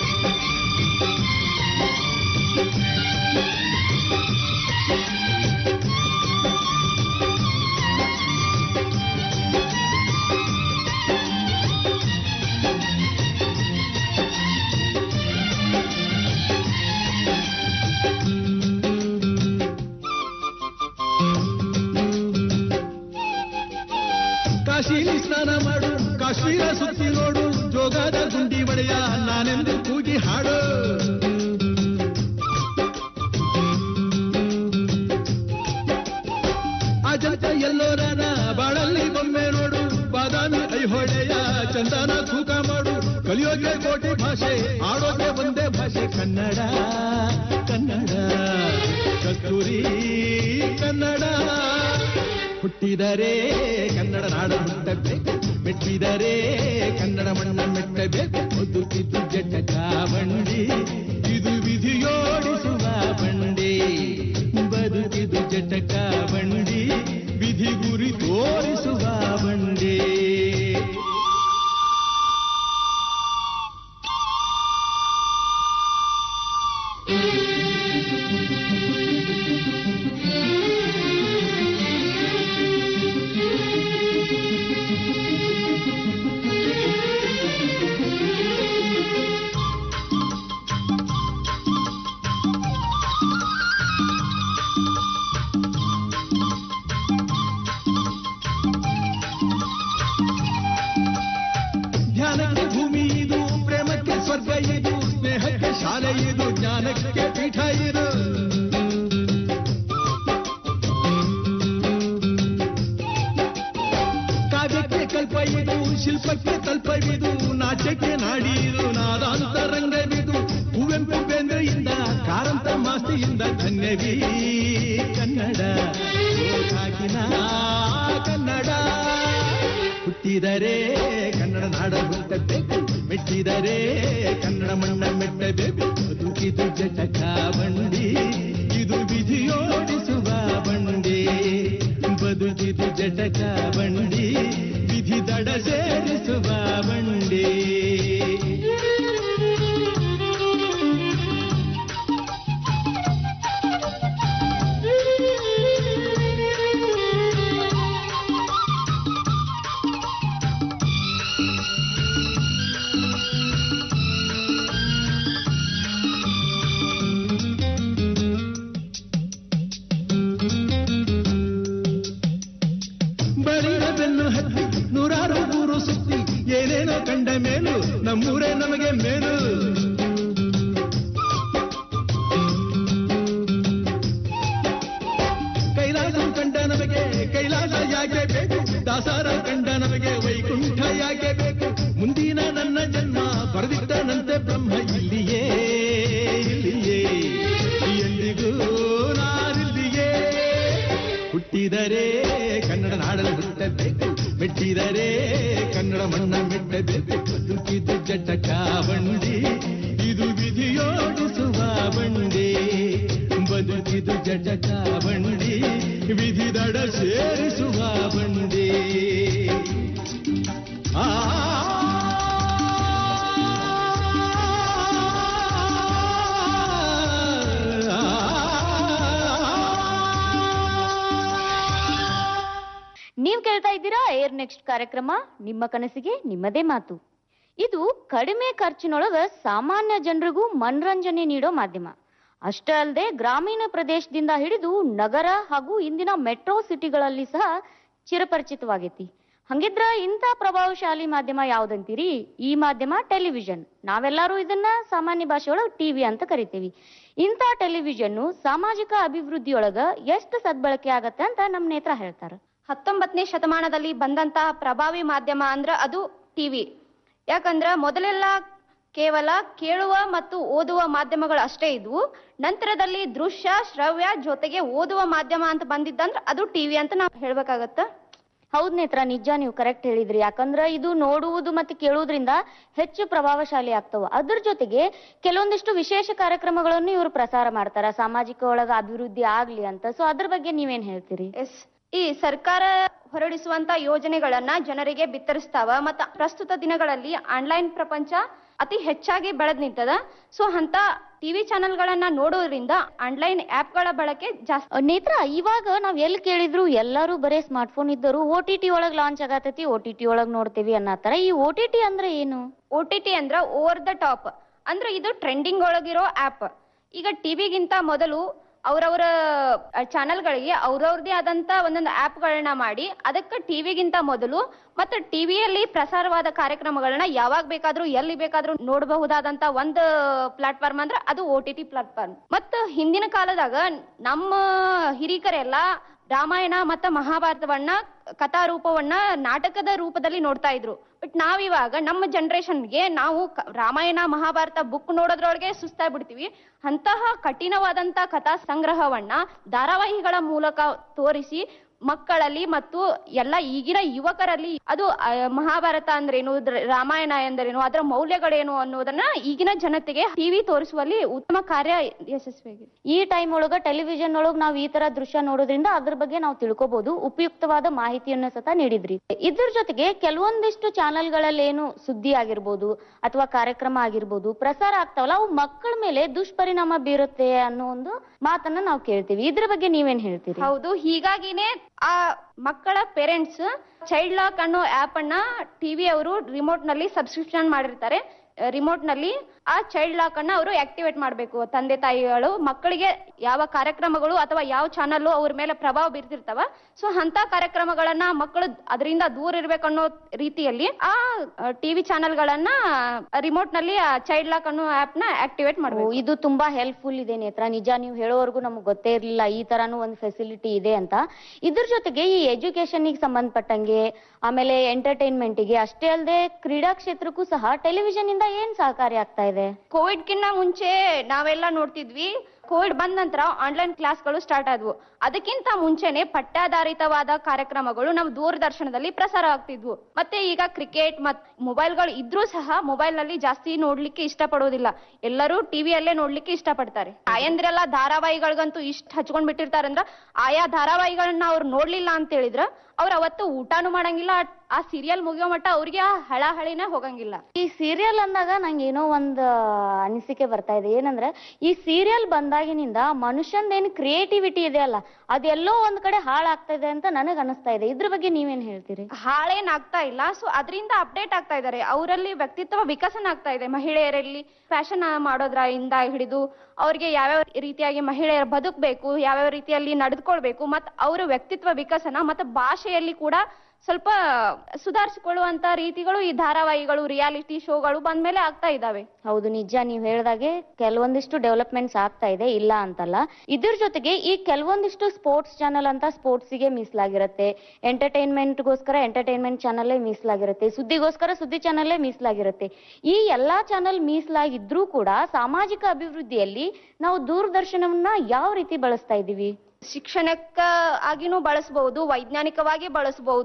ಕಾಶಿಲಿ ಸ್ನಾನ ಮಾಡು ಕಾಶ್ಮೀರ ಸುತ್ತಿ ನೋಡು ಜೋಗದ ಗುಂಡಿ ಒಡೆಯ ನಾನೆಂದು ಕೂಗಿ ಹಾಡು ಅಜಂತ ಎಲ್ಲೋರನ ಬಾಳಲ್ಲಿ ಬೊಮ್ಮೆ ನೋಡು ಬಾದಾಮಿ ಐಹೊಳೆಯ ಚಂದನ ತೂಕ ಮಾಡು ಕಲಿಯೋಕೆ ಕೋಟಿ ಭಾಷೆ ಆಡೋಕೆ ಒಂದೇ ಭಾಷೆ ಕನ್ನಡ ಕನ್ನಡ ಕಸ್ತೂರಿ ಕನ್ನಡ ಹುಟ್ಟಿದರೆ ಕನ್ನಡ ನಾಡ ಹುಟ್ಟಬೇಕು ಮೆಟ್ಟಿದರೆ ಕನ್ನಡ ಮಣ್ಣ ಮೆಟ್ಟಬೇಕು ಬದುಕಿದ್ದು ಜಟಕ ಬಂಡಿ ಇದು ವಿಧಿಯೋಡಿಸುವ ಬಂಡಿ ಬದುಕಿದು ಜಟಕ ಬಂಡಿ ವಿಧಿ ಗುರಿ ತೋರಿಸುವ ಬಂಡಿ ಧ್ಯಾನಕ್ಕೆ ಭೂಮಿ ಇದು ಪ್ರೇಮಕ್ಕೆ ಸ್ವರ್ಗ ಇದು ಸ್ನೇಹಕ್ಕೆ ಶಾಲೆ ಇದು ಜ್ಞಾನಕ್ಕೆ ಪೀಠ ಇದು ಕಾವ್ಯಕ್ಕೆ ಕಲ್ಪ ಇದು ಶಿಲ್ಪಕ್ಕೆ ತಲ್ಪವಿದು ನಾಟ್ಯಕ್ಕೆ ನಾಡಿ ಇದು ನಾದಾಂತರಂಗವಿದು ಕುವೆಂಪು ಬೇಂದ್ರೆಯಿಂದ ಕಾರಂತ ಮಾಸ್ತಿಯಿಂದ ಧನ್ಯವೀ ಕನ್ನಡ ಹಾಕಿನ ಕನ್ನಡ ಹುಟ್ಟಿದರೆ ಕನ್ನಡ ನಾಡ ಹುಟ್ಟಬೇಕು ಮೆಟ್ಟಿದರೆ ಕನ್ನಡ ಮಣ್ಣ ಮೆಟ್ಟಬೇಕು ಬದುಕಿದು ಜಟಕ ಬಂಡಿ ಇದು ವಿಧಿಯೋಡಿಸುವ ಬಂಡಿ ಬದುಕಿದು ಜಟಕ ಬಂಡಿ ವಿಧಿ ದಡ ಸೇರಿಸುವ ಬಂಡಿ ಬಳಿರ ಬೆನ್ನು ಹತ್ತಿ ನೂರಾರು ಊರು ಸುತ್ತಿ ಏನೇನೋ ಕಂಡ ಮೇಲು ನಮ್ಮೂರೇ ನಮಗೆ ಮೇಲು ಕೈಲಾಸ ಕಂಡ ನಮಗೆ ಕೈಲಾಸ ಯಾಕೆ ಬೇಕು ದಾಸಾರ ಕಂಡ ನಮಗೆ ವೈಕುಂಠ ಯಾಕೆ ಬೇಕು ಮುಂದಿನ ನನ್ನ ಜನ್ಮ ಬರೆದಿಟ್ಟನಂತೆ ಬ್ರಹ್ಮ ಇಲ್ಲಿಯೇ ಇಲ್ಲಿಯೇ ಎಂದಿಗೂ ನಾನಿಲ್ಲಿಯೇ ಹುಟ್ಟಿದರೆ ಕನ್ನಡ ನಾಡಲು ಹುಟ್ಟಬೇಕು ಮೆಟ್ಟಿದರೆ ಕನ್ನಡ ಮಣ್ಣ ಮೆಟ್ಟಬೇಕು ಬದುಕಿದು ಜಟಕ ಬಂಡಿ ಇದು ವಿಧಿಯೋಡಿಸುವ ಬಂಡಿ ಜಟಕ ಬಂಡಿ ವಿಧಿದಡ ಸೇರಿಸುವ ಬಂಡಿ ಆ ನೀವ್ ಕೇಳ್ತಾ ಇದ್ದೀರಾ ಏರ್ ನೆಕ್ಸ್ಟ್ ಕಾರ್ಯಕ್ರಮ ನಿಮ್ಮ ಕನಸಿಗೆ ನಿಮ್ಮದೇ ಮಾತು ಇದು ಕಡಿಮೆ ಖರ್ಚಿನೊಳಗ ಸಾಮಾನ್ಯ ಜನರಿಗೂ ಮನರಂಜನೆ ನೀಡೋ ಮಾಧ್ಯಮ ಅಷ್ಟೇ ಅಲ್ಲದೆ ಗ್ರಾಮೀಣ ಪ್ರದೇಶದಿಂದ ಹಿಡಿದು ನಗರ ಹಾಗೂ ಇಂದಿನ ಮೆಟ್ರೋ ಸಿಟಿಗಳಲ್ಲಿ ಸಹ ಚಿರಪರಿಚಿತವಾಗೈತಿ ಹಂಗಿದ್ರ ಇಂಥ ಪ್ರಭಾವಶಾಲಿ ಮಾಧ್ಯಮ ಯಾವ್ದಂತೀರಿ ಈ ಮಾಧ್ಯಮ ಟೆಲಿವಿಷನ್ ನಾವೆಲ್ಲರೂ ಇದನ್ನ ಸಾಮಾನ್ಯ ಭಾಷೆಯೊಳಗೆ ಟಿವಿ ಅಂತ ಕರಿತೀವಿ ಇಂಥ ಟೆಲಿವಿಷನ್ ಸಾಮಾಜಿಕ ಅಭಿವೃದ್ಧಿಯೊಳಗ ಎಷ್ಟು ಸದ್ಬಳಕೆ ಆಗತ್ತೆ ಅಂತ ನಮ್ ನೇತ್ರ ಹೇಳ್ತಾರ ಹತ್ತೊಂಬತ್ತನೇ ಶತಮಾನದಲ್ಲಿ ಬಂದಂತಹ ಪ್ರಭಾವಿ ಮಾಧ್ಯಮ ಅಂದ್ರ ಅದು ಟಿವಿ ಯಾಕಂದ್ರ ಮೊದಲೆಲ್ಲ ಕೇವಲ ಕೇಳುವ ಮತ್ತು ಓದುವ ಮಾಧ್ಯಮಗಳು ಅಷ್ಟೇ ಇದ್ವು ನಂತರದಲ್ಲಿ ದೃಶ್ಯ ಶ್ರವ್ಯ ಜೊತೆಗೆ ಓದುವ ಮಾಧ್ಯಮ ಅಂತ ಬಂದಿದ್ದಂದ್ರ ಅದು ಟಿವಿ ಅಂತ ನಾವು ಹೇಳ್ಬೇಕಾಗತ್ತ ಹೌದ್ ನೇತ್ರ ನಿಜ ನೀವು ಕರೆಕ್ಟ್ ಹೇಳಿದ್ರಿ ಯಾಕಂದ್ರ ಇದು ನೋಡುವುದು ಮತ್ತೆ ಕೇಳುವುದ್ರಿಂದ ಹೆಚ್ಚು ಪ್ರಭಾವಶಾಲಿ ಆಗ್ತವ ಅದ್ರ ಜೊತೆಗೆ ಕೆಲವೊಂದಿಷ್ಟು ವಿಶೇಷ ಕಾರ್ಯಕ್ರಮಗಳನ್ನು ಇವರು ಪ್ರಸಾರ ಮಾಡ್ತಾರ ಸಾಮಾಜಿಕ ಒಳಗ ಅಭಿವೃದ್ಧಿ ಆಗ್ಲಿ ಅಂತ ಸೊ ಅದ್ರ ಬಗ್ಗೆ ನೀವೇನ್ ಹೇಳ್ತೀರಿ ಎಸ್ ಈ ಸರ್ಕಾರ ಹೊರಡಿಸುವಂತ ಯೋಜನೆಗಳನ್ನ ಜನರಿಗೆ ಬಿತ್ತರಿಸ್ತಾವ ಮತ್ತ ಪ್ರಸ್ತುತ ದಿನಗಳಲ್ಲಿ ಆನ್ಲೈನ್ ಪ್ರಪಂಚ ಅತಿ ಹೆಚ್ಚಾಗಿ ಬೆಳೆದ್ ನಿಂತದ ಸೊ ಅಂತ ಟಿವಿ ಚಾನೆಲ್ಗಳನ್ನ ನೋಡೋದ್ರಿಂದ ಆನ್ಲೈನ್ ಗಳ ಬಳಕೆ ಜಾಸ್ತಿ ನೇತ್ರ ಇವಾಗ ನಾವ್ ಎಲ್ಲಿ ಕೇಳಿದ್ರು ಎಲ್ಲರೂ ಬರೇ ಸ್ಮಾರ್ಟ್ ಫೋನ್ ಇದ್ದರು ಓ ಟಿ ಟಿ ಒಳಗ್ ಲಾಂಚ್ ಆಗತೈತಿ ಓ ಟಿ ಟಿ ಒಳಗ್ ನೋಡ್ತೇವಿ ಅನ್ನತ್ತಾರ ಈ ಓ ಟಿ ಟಿ ಅಂದ್ರೆ ಏನು ಓ ಟಿ ಟಿ ಅಂದ್ರ ಓವರ್ ದ ಟಾಪ್ ಅಂದ್ರೆ ಇದು ಟ್ರೆಂಡಿಂಗ್ ಒಳಗಿರೋ ಆಪ್ ಈಗ ಟಿವಿಗಿಂತ ಮೊದಲು ಅವರವರ ಚಾನೆಲ್ಗಳಿಗೆ ಅವ್ರವ್ರದೇ ಆದಂತ ಒಂದೊಂದು ಆಪ್ಗಳನ್ನ ಮಾಡಿ ಅದಕ್ಕೆ ಟಿವಿಗಿಂತ ಮೊದಲು ಮತ್ತೆ ಟಿವಿಯಲ್ಲಿ ಪ್ರಸಾರವಾದ ಕಾರ್ಯಕ್ರಮಗಳನ್ನ ಯಾವಾಗ ಬೇಕಾದ್ರೂ ಎಲ್ಲಿ ಬೇಕಾದ್ರೂ ನೋಡಬಹುದಾದಂತ ಒಂದು ಪ್ಲಾಟ್ಫಾರ್ಮ್ ಅಂದ್ರೆ ಅದು ಓ ಟಿ ಟಿ ಪ್ಲಾಟ್ಫಾರ್ಮ್ ಮತ್ತ ಹಿಂದಿನ ಕಾಲದಾಗ ನಮ್ಮ ಹಿರಿಕರೆಲ್ಲ ರಾಮಾಯಣ ಮತ್ತ ಮಹಾಭಾರತವನ್ನ ಕಥಾ ರೂಪವನ್ನ ನಾಟಕದ ರೂಪದಲ್ಲಿ ನೋಡ್ತಾ ಇದ್ರು ಬಟ್ ನಾವಿವಾಗ ನಮ್ಮ ಜನರೇಷನ್ಗೆ ನಾವು ಕ- ರಾಮಾಯಣ ಮಹಾಭಾರತ ಬುಕ್ ನೋಡೋದ್ರೊಳಗೆ ಸುಸ್ತಾಗ್ಬಿಡ್ತೀವಿ ಅಂತಹ ಕಠಿಣವಾದಂತ ಕಥಾ ಸಂಗ್ರಹವನ್ನ ಧಾರಾವಾಹಿಗಳ ಮೂಲಕ ತೋರಿಸಿ ಮಕ್ಕಳಲ್ಲಿ ಮತ್ತು ಎಲ್ಲ ಈಗಿನ ಯುವಕರಲ್ಲಿ ಅದು ಆ, ಮಹಾಭಾರತ ಅಂದ್ರೇನು ದ್ರ- ರಾಮಾಯಣ ಎಂದರೇನು ಅದರ ಮೌಲ್ಯಗಳೇನು ಅನ್ನೋದನ್ನ ಈಗಿನ ಜನತೆಗೆ ಟಿವಿ ತೋರಿಸುವಲ್ಲಿ ಉತ್ತಮ ಕಾರ್ಯ ಯಶಸ್ವಿಯಾಗಿದೆ ಈ ಟೈಮ್ ಒಳಗ ಟೆಲಿವಿಷನ್ ಒಳಗ್ ನಾವ್ ಈ ತರ ದೃಶ್ಯ ನೋಡೋದ್ರಿಂದ ಅದ್ರ ಬಗ್ಗೆ ನಾವು ತಿಳ್ಕೊಬಹುದು ಉಪಯುಕ್ತವಾದ ಮಾಹಿತಿಯನ್ನ ಸತ ನೀಡಿದ್ರಿ ಇದ್ರ ಜೊತೆಗೆ ಕೆಲವೊಂದಿಷ್ಟು ಚಾನೆಲ್ಗಳಲ್ಲಿ ಏನು ಸುದ್ದಿ ಆಗಿರ್ಬೋದು ಅಥವಾ ಕಾರ್ಯಕ್ರಮ ಆಗಿರ್ಬೋದು ಪ್ರಸಾರ ಆಗ್ತಾವಲ್ಲ ಅವು ಮಕ್ಕಳ ಮೇಲೆ ದುಷ್ಪರಿಣಾಮ ಬೀರುತ್ತೆ ಅನ್ನೋ ಒಂದು ಮಾತನ್ನ ನಾವು ಕೇಳ್ತೀವಿ ಇದ್ರ ಬಗ್ಗೆ ನೀವೇನ್ ಹೇಳ್ತೀರಿ ಹೌದು ಹೀಗಾಗಿನೇ ಆ ಮಕ್ಕಳ ಪೇರೆಂಟ್ಸ್ ಚೈಲ್ಡ್ ಲಾಕ್ ಅನ್ನೋ ಆಪ್ ಅನ್ನ ಟಿವಿ ಅವರು ರಿಮೋಟ್ ನಲ್ಲಿ ಸಬ್ಸ್ಕ್ರಿಪ್ಷನ್ ಮಾಡಿರ್ತಾರೆ ರಿಮೋಟ್ ನಲ್ಲಿ ಆ ಚೈಲ್ಡ್ ಲಾಕ್ ಅನ್ನ ಅವರು ಆಕ್ಟಿವೇಟ್ ಮಾಡಬೇಕು ತಂದೆ ತಾಯಿಗಳು ಮಕ್ಕಳಿಗೆ ಯಾವ ಕಾರ್ಯಕ್ರಮಗಳು ಅಥವಾ ಯಾವ ಚಾನಲ್ ಅವ್ರ ಮೇಲೆ ಪ್ರಭಾವ ಬೀರ್ತಿರ್ತಾವ ಸೊ ಅಂತ ಕಾರ್ಯಕ್ರಮಗಳನ್ನ ಮಕ್ಕಳು ಅದರಿಂದ ದೂರ ಇರ್ಬೇಕನ್ನೋ ರೀತಿಯಲ್ಲಿ ಆ ಟಿವಿ ಚಾನೆಲ್ಗಳನ್ನ ರಿಮೋಟ್ ನಲ್ಲಿ ಆ ಚೈಲ್ಡ್ ಲಾಕ್ ಅನ್ನೋ ಆಪ್ ನ ಆಕ್ಟಿವೇಟ್ ಓ, ಮಾಡಬೇಕು ಇದು ತುಂಬಾ ಹೆಲ್ಪ್ಫುಲ್ ಇದೆ ನೇತ್ರ ನಿಜ ನೀವು ಹೇಳೋವರೆಗೂ ನಮ್ಗೆ ಗೊತ್ತೇ ಇರ್ಲಿಲ್ಲ ಈ ತರಾನು ಒಂದು ಫೆಸಿಲಿಟಿ ಇದೆ ಅಂತ ಇದ್ರ ಜೊತೆಗೆ ಈ ಎಜುಕೇಶನ್ ಗೆ ಸಂಬಂಧಪಟ್ಟಂಗೆ ಆಮೇಲೆ ಎಂಟರ್ಟೈನ್ಮೆಂಟ್ ಗೆ ಅಷ್ಟೇ ಅಲ್ಲದೆ ಕ್ರೀಡಾ ಕ್ಷೇತ್ರಕ್ಕೂ ಸಹ ಟೆಲಿವಿಷನ್ ಇಂದ ಏನ್ ಸಹಕಾರಿ ಆಗ್ತಾ ಇದೆ ಕೋವಿಡ್ ಕಿನ್ನ ಮುಂಚೆ ನಾವೆಲ್ಲ ನೋಡ್ತಿದ್ವಿ ಕೋವಿಡ್ ಬಂದ ನಂತರ ಆನ್ಲೈನ್ ಕ್ಲಾಸ್ಗಳು ಸ್ಟಾರ್ಟ್ ಆದ್ವು ಅದಕ್ಕಿಂತ ಮುಂಚೆನೆ ಪಠ್ಯಾಧಾರಿತವಾದ ಕಾರ್ಯಕ್ರಮಗಳು ನಮ್ಮ ದೂರದರ್ಶನದಲ್ಲಿ ಪ್ರಸಾರ ಆಗ್ತಿದ್ವು ಮತ್ತೆ ಈಗ ಕ್ರಿಕೆಟ್ ಮತ್ ಮೊಬೈಲ್ಗಳು ಇದ್ರೂ ಸಹ ಮೊಬೈಲ್ ನಲ್ಲಿ ಜಾಸ್ತಿ ನೋಡ್ಲಿಕ್ಕೆ ಇಷ್ಟಪಡೋದಿಲ್ಲ ಎಲ್ಲರೂ ಟಿವಿಯಲ್ಲೇ ನೋಡ್ಲಿಕ್ಕೆ ಇಷ್ಟಪಡ್ತಾರೆ ತಾಯಂದ್ರೆಲ್ಲ ಧಾರಾವಾಹಿಗಳಿಗಂತೂ ಇಷ್ಟ ಹಚ್ಕೊಂಡ್ ಬಿಟ್ಟಿರ್ತಾರಂದ್ರ ಆಯಾ ಧಾರಾವಾಹಿಗಳನ್ನ ಅವ್ರು ನೋಡ್ಲಿಲ್ಲ ಅಂತ ಹೇಳಿದ್ರ ಅವ್ರ ಅವತ್ತು ಊಟಾನು ಮಾಡಂಗಿಲ್ಲ ಆ ಸೀರಿಯಲ್ ಮುಗಿಯೋ ಮಟ್ಟ ಅವ್ರಿಗೆ ಆ ಹಳಹಳಿನೇ ಹೋಗಂಗಿಲ್ಲ ಈ ಸೀರಿಯಲ್ ಅಂದಾಗ ನಂಗೆ ಏನೋ ಒಂದು ಅನಿಸಿಕೆ ಬರ್ತಾ ಇದೆ ಏನಂದ್ರೆ ಈ ಸೀರಿಯಲ್ ಬಂದಾಗಿನಿಂದ ಮನುಷ್ಯಂದೇನು ಕ್ರಿಯೇಟಿವಿಟಿ ಇದೆ ಅಲ್ಲ ಅದೆಲ್ಲೋ ಒಂದ್ ಕಡೆ ಹಾಳಾಗ್ತಾ ಇದೆ ಅಂತ ನನಗ್ ಅನಿಸ್ತಾ ಇದೆ ಇದ್ರ ಬಗ್ಗೆ ನೀವೇನ್ ಹೇಳ್ತೀರಿ ಹಾಳೇನ್ ಆಗ್ತಾ ಇಲ್ಲ ಸೊ ಅದರಿಂದ ಅಪ್ಡೇಟ್ ಆಗ್ತಾ ಇದ್ದಾರೆ ಅವರಲ್ಲಿ ವ್ಯಕ್ತಿತ್ವ ವಿಕಸನ ಆಗ್ತಾ ಇದೆ ಮಹಿಳೆಯರಲ್ಲಿ ಫ್ಯಾಷನ್ ಮಾಡೋದ್ರಿಂದ ಹಿಡಿದು ಅವ್ರಿಗೆ ಯಾವ್ಯಾವ ರೀತಿಯಾಗಿ ಮಹಿಳೆಯರು ಬದುಕಬೇಕು ಯಾವ್ಯಾವ ರೀತಿಯಲ್ಲಿ ನಡೆದುಕೊಳ್ಬೇಕು ಮತ್ತು ಅವರ ವ್ಯಕ್ತಿತ್ವ ವಿಕಸನ ಮತ್ತು ಭಾಷೆಯಲ್ಲಿ ಕೂಡ ಸ್ವಲ್ಪ ಸುಧಾರಿಸಿಕೊಳ್ಳುವಂತ ರೀತಿಗಳು ಈ ಧಾರಾವಾಹಿಗಳು ರಿಯಾಲಿಟಿ ಶೋಗಳು ಬಂದ್ಮೇಲೆ ಆಗ್ತಾ ಇದಾವೆ ಹೌದು ನಿಜ ನೀವ್ ಹೇಳ್ದಾಗೆ ಕೆಲವೊಂದಿಷ್ಟು ಡೆವಲಪ್ಮೆಂಟ್ಸ್ ಆಗ್ತಾ ಇದೆ ಇಲ್ಲ ಅಂತಲ್ಲ ಇದ್ರ ಜೊತೆಗೆ ಈ ಕೆಲವೊಂದಿಷ್ಟು ಸ್ಪೋರ್ಟ್ಸ್ ಚಾನಲ್ ಅಂತ ಸ್ಪೋರ್ಟ್ಸ್ ಗೆ ಮೀಸಲಾಗಿರುತ್ತೆ ಎಂಟರ್ಟೈನ್ಮೆಂಟ್ ಗೋಸ್ಕರ ಎಂಟರ್ಟೈನ್ಮೆಂಟ್ ಚಾನಲ್ ಮೀಸಲಾಗಿರುತ್ತೆ ಸುದ್ದಿಗೋಸ್ಕರ ಸುದ್ದಿ ಚಾನಲ್ ಮೀಸಲಾಗಿರುತ್ತೆ ಈ ಎಲ್ಲಾ ಚಾನಲ್ ಮೀಸಲಾಗಿದ್ರೂ ಕೂಡ ಸಾಮಾಜಿಕ ಅಭಿವೃದ್ಧಿಯಲ್ಲಿ ನಾವು ದೂರದರ್ಶನವನ್ನ ಯಾವ ರೀತಿ ಬಳಸ್ತಾ ಇದೀವಿ ಶಿಕ್ಷಣಕ್ಕ ಆಗಿನೂ ಬಳಸಬಹುದು ವೈಜ್ಞಾನಿಕವಾಗಿ ಬಳಸಬಹುದು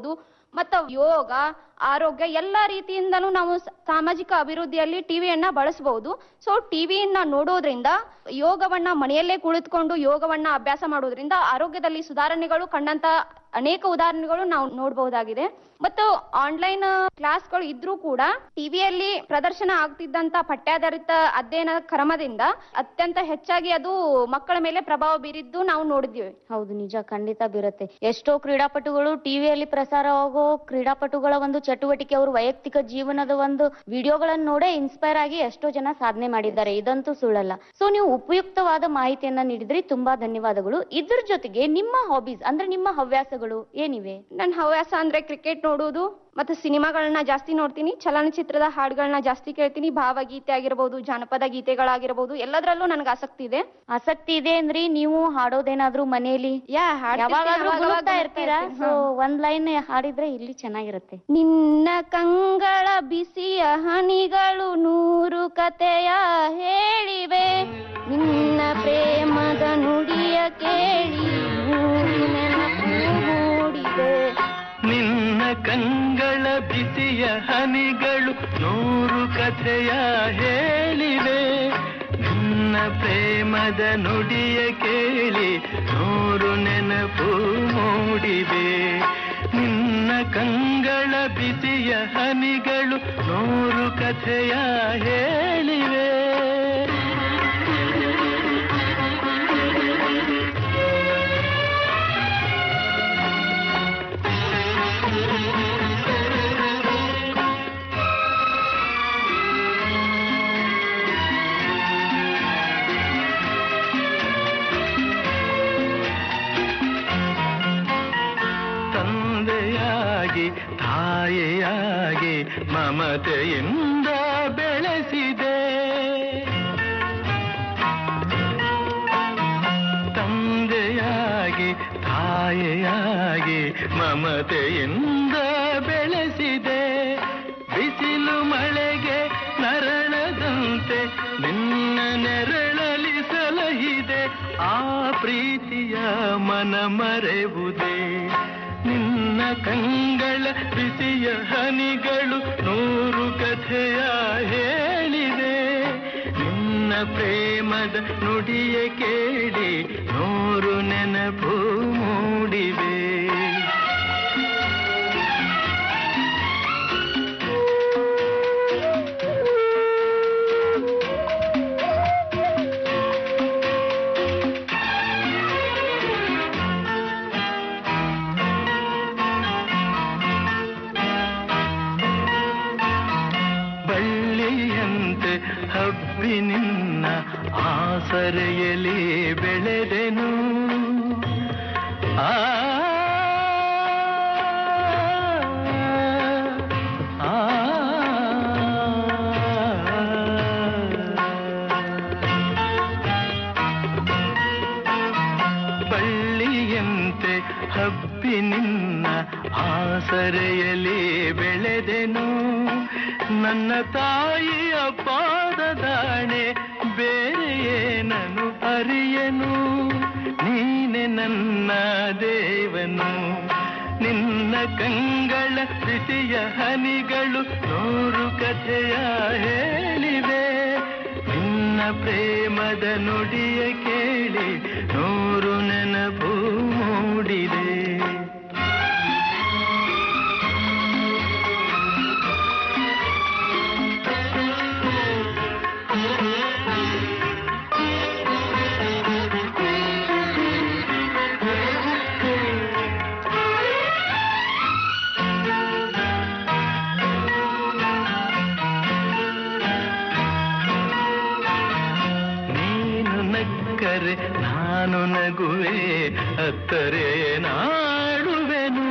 ಮತ್ತು ಯೋಗ ಆರೋಗ್ಯ ಎಲ್ಲ ರೀತಿಯಿಂದಲೂ ನಾವು ಸ- ಸಾಮಾಜಿಕ ಅಭಿವೃದ್ಧಿಯಲ್ಲಿ ಟಿವಿಯನ್ನ ಬಳಸಬಹುದು ಸೊ ಟಿವಿಯನ್ನ ನೋಡೋದ್ರಿಂದ ಯೋಗವನ್ನ ಮನೆಯಲ್ಲೇ ಕುಳಿತುಕೊಂಡು ಯೋಗವನ್ನ ಅಭ್ಯಾಸ ಮಾಡೋದ್ರಿಂದ ಆರೋಗ್ಯದಲ್ಲಿ ಸುಧಾರಣೆಗಳು ಕಂಡಂತ ಅನೇಕ ಉದಾಹರಣೆಗಳು ನಾವು ನೋಡಬಹುದಾಗಿದೆ ಮತ್ತು ಆನ್ಲೈನ್ ಕ್ಲಾಸ್ಗಳು ಇದ್ರೂ ಕೂಡ ಟಿವಿಯಲ್ಲಿ ಪ್ರದರ್ಶನ ಆಗ್ತಿದ್ದಂತ ಪಠ್ಯಾಧಾರಿತ ಅಧ್ಯಯನ ಕ್ರಮದಿಂದ ಅತ್ಯಂತ ಹೆಚ್ಚಾಗಿ ಅದು ಮಕ್ಕಳ ಮೇಲೆ ಪ್ರಭಾವ ಬೀರಿದ್ದು ನಾವು ನೋಡಿದ್ದೀವಿ ಹೌದು ನಿಜ ಖಂಡಿತ ಬೀರುತ್ತೆ ಎಷ್ಟೋ ಕ್ರೀಡಾಪಟುಗಳು ಟಿವಿಯಲ್ಲಿ ಪ್ರಸಾರವಾಗೋ ಕ್ರೀಡಾಪಟುಗಳ ಒಂದು ಚಟುವಟಿಕೆ ಅವರು ವೈಯಕ್ತಿಕ ಜೀವನದ ಒಂದು ವಿಡಿಯೋಗಳನ್ನು ನೋಡೇ ಇನ್ಸ್ಪೈರ್ ಆಗಿ ಎಷ್ಟೋ ಜನ ಸಾಧನೆ ಮಾಡಿದ್ದಾರೆ ಇದಂತೂ ಸುಳ್ಳಲ್ಲ ಸೊ ನೀವು ಉಪಯುಕ್ತವಾದ ಮಾಹಿತಿಯನ್ನ ನೀಡಿದ್ರಿ ತುಂಬಾ ಧನ್ಯವಾದಗಳು ಇದ್ರ ಜೊತೆಗೆ ನಿಮ್ಮ ಹಾಬೀಸ್ ಅಂದ್ರೆ ನಿಮ್ಮ ಹವ್ಯಾಸಗಳು ಏನಿವೆ ನನ್ನ ಹವ್ಯಾಸ ಅಂದ್ರೆ ಕ್ರಿಕೆಟ್ ನೋಡುವುದು ಮತ್ತೆ ಸಿನಿಮಾಗಳನ್ನ ಜಾಸ್ತಿ ನೋಡ್ತೀನಿ ಚಲನಚಿತ್ರದ ಹಾಡುಗಳನ್ನ ಜಾಸ್ತಿ ಕೇಳ್ತೀನಿ ಭಾವಗೀತೆ ಆಗಿರಬಹುದು ಜಾನಪದ ಗೀತೆಗಳಾಗಿರಬಹುದು ಎಲ್ಲದರಲ್ಲೂ ನನಗೆ ಆಸಕ್ತಿ ಇದೆ ಆಸಕ್ತಿ ಇದೆ ಅಂದ್ರೆ ನೀವು ಹಾಡೋದೇನಾದ್ರೂ ಮನೆಯಲ್ಲಿ ಯಾ ಹಾಡ್ತಿರ್ತೀನಿ, ಯಾವಾಗಾದ್ರೂ ಅವಾಗ ಗುನುಗ್ತಾ ಅವಾಗ ಇರ್ತೀರಾ ಗುನುಗ್ತಾ ಸೊ ಇರ್ತೀನಿ. ಒಂದ್ ಲೈನ್ ಹಾಡಿದ್ರೆ ಇಲ್ಲಿ ಚೆನ್ನಾಗಿರುತ್ತೆ ನಿನ್ನ ಕಂಗಳ ಬಿಸಿಯ ಹನಿಗಳು ನೂರು ಕತೆಯ ಹೇಳಿವೆ ನಿನ್ನ ಪ್ರೇಮದ ನುಡಿಯ ಕೇಳಿ ನೂರು ನೆನಪು ಮೂಡಿವೆ ನಿನ್ನ ಕಂಗಳ ಬಿಸಿಯ ಹನಿಗಳು ನೂರು ಕಥೆಯ ಹೇಳಿವೆ ನಿನ್ನ ಪ್ರೇಮದ ನುಡಿಯ ಕೇಳಿ ನೂರು ನೆನಪು ಮೂಡಿವೆ ನಿನ್ನ ಕಂಗಳ ಬಿಸಿಯ ಹನಿಗಳು ನೂರು ಕಥೆಯ ಹೇಳಿವೆ ತಂದೆಯಾಗಿ ತಾಯಿಯಾಗಿ ಮಮತೆಯಿಂದ ಬೆಳೆಸಿದೆ ತಂದೆಯಾಗಿ ತಾಯಿಯಾಗಿ ಮಮತೆಯಿಂದ ಬೆಳೆಸಿದೆ ಬಿಸಿಲು ಮಳೆಗೆ ನರಳದಂತೆ ನಿನ್ನ ನೆರಳಲಿ ಸಲಹಿದೆ ಆ ಪ್ರೀತಿಯ ಮನ ಮರೆವುದೇ ನಿನ್ನ ಕಂಗಳ ಬಿಸಿಯ ಹನಿಗಳು ನೂರು ಕಥೆಯ ಹೇಳಿವೆ ನಿನ್ನ ಪ್ರೇಮದ ನುಡಿಯ ಕೇಳಿ ನೂರು ನೆನಪು ಮೂಡಿವೆ ಬಳ್ಳಿಯಂತೆ ಹಬ್ಬಿ ನಿನ್ನ ಆಸರೆಯಲಿ ಬೆಳೆದೆನು ಆ ಆ, ಬಳ್ಳಿಯಂತೆ ಹಬ್ಬಿ ನಿನ್ನ ಆಸರೆಯಲಿ ಬೆಳೆದೆನು ನನ್ನ ತಾಯಿಯ ಪಾದದಾಣೆ ಬೇರೆ ಏನನು ಅರಿಯನು ನೀನೆ ನನ್ನ ದೇವನು ನಿನ್ನ ಕಂಗಳ ಬಿಸಿಯ ಹನಿಗಳು ನೂರು ಕಥೆಯ ಹೇಳಿವೆ ನಿನ್ನ ಪ್ರೇಮದ ನುಡಿಯ ಕೇಳಿ ನೂರು ನೆನಪು ಮೂಡಿದೆ ನೀನು ನಕ್ಕರೆ ನಾನು ನಗುವೆ ಅತ್ತರೆ ನಾಡುವೆನು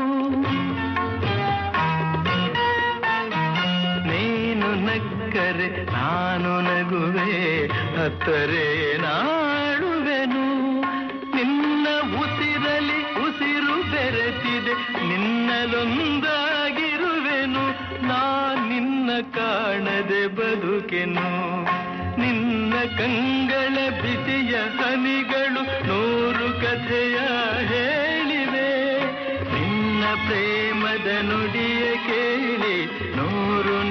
ನೀನು ನಕ್ಕರೆ ನಾನು ನಗುವೆ ಅತ್ತರೆ ನಾಡುವೆನು ನಿನ್ನ ಉಸಿರಲಿ ಉಸಿರು ಬೆರೆತಿದೆ ನಿನ್ನಲೊಂದಾಗಿರುವೆನು ನಾ ನಿನ್ನ ಕಾಣದೆ ಬದುಕೆನು ನಿನ್ನ ಕಂಗಳ ಬಿಸಿಯ ಹನಿಗಳು ನೂರು ಕಥೆಯ ಹೇಳಿವೆ ನಿನ್ನ ಪ್ರೇಮದ ನುಡಿಯ ಕೇಳಿ ನೂರು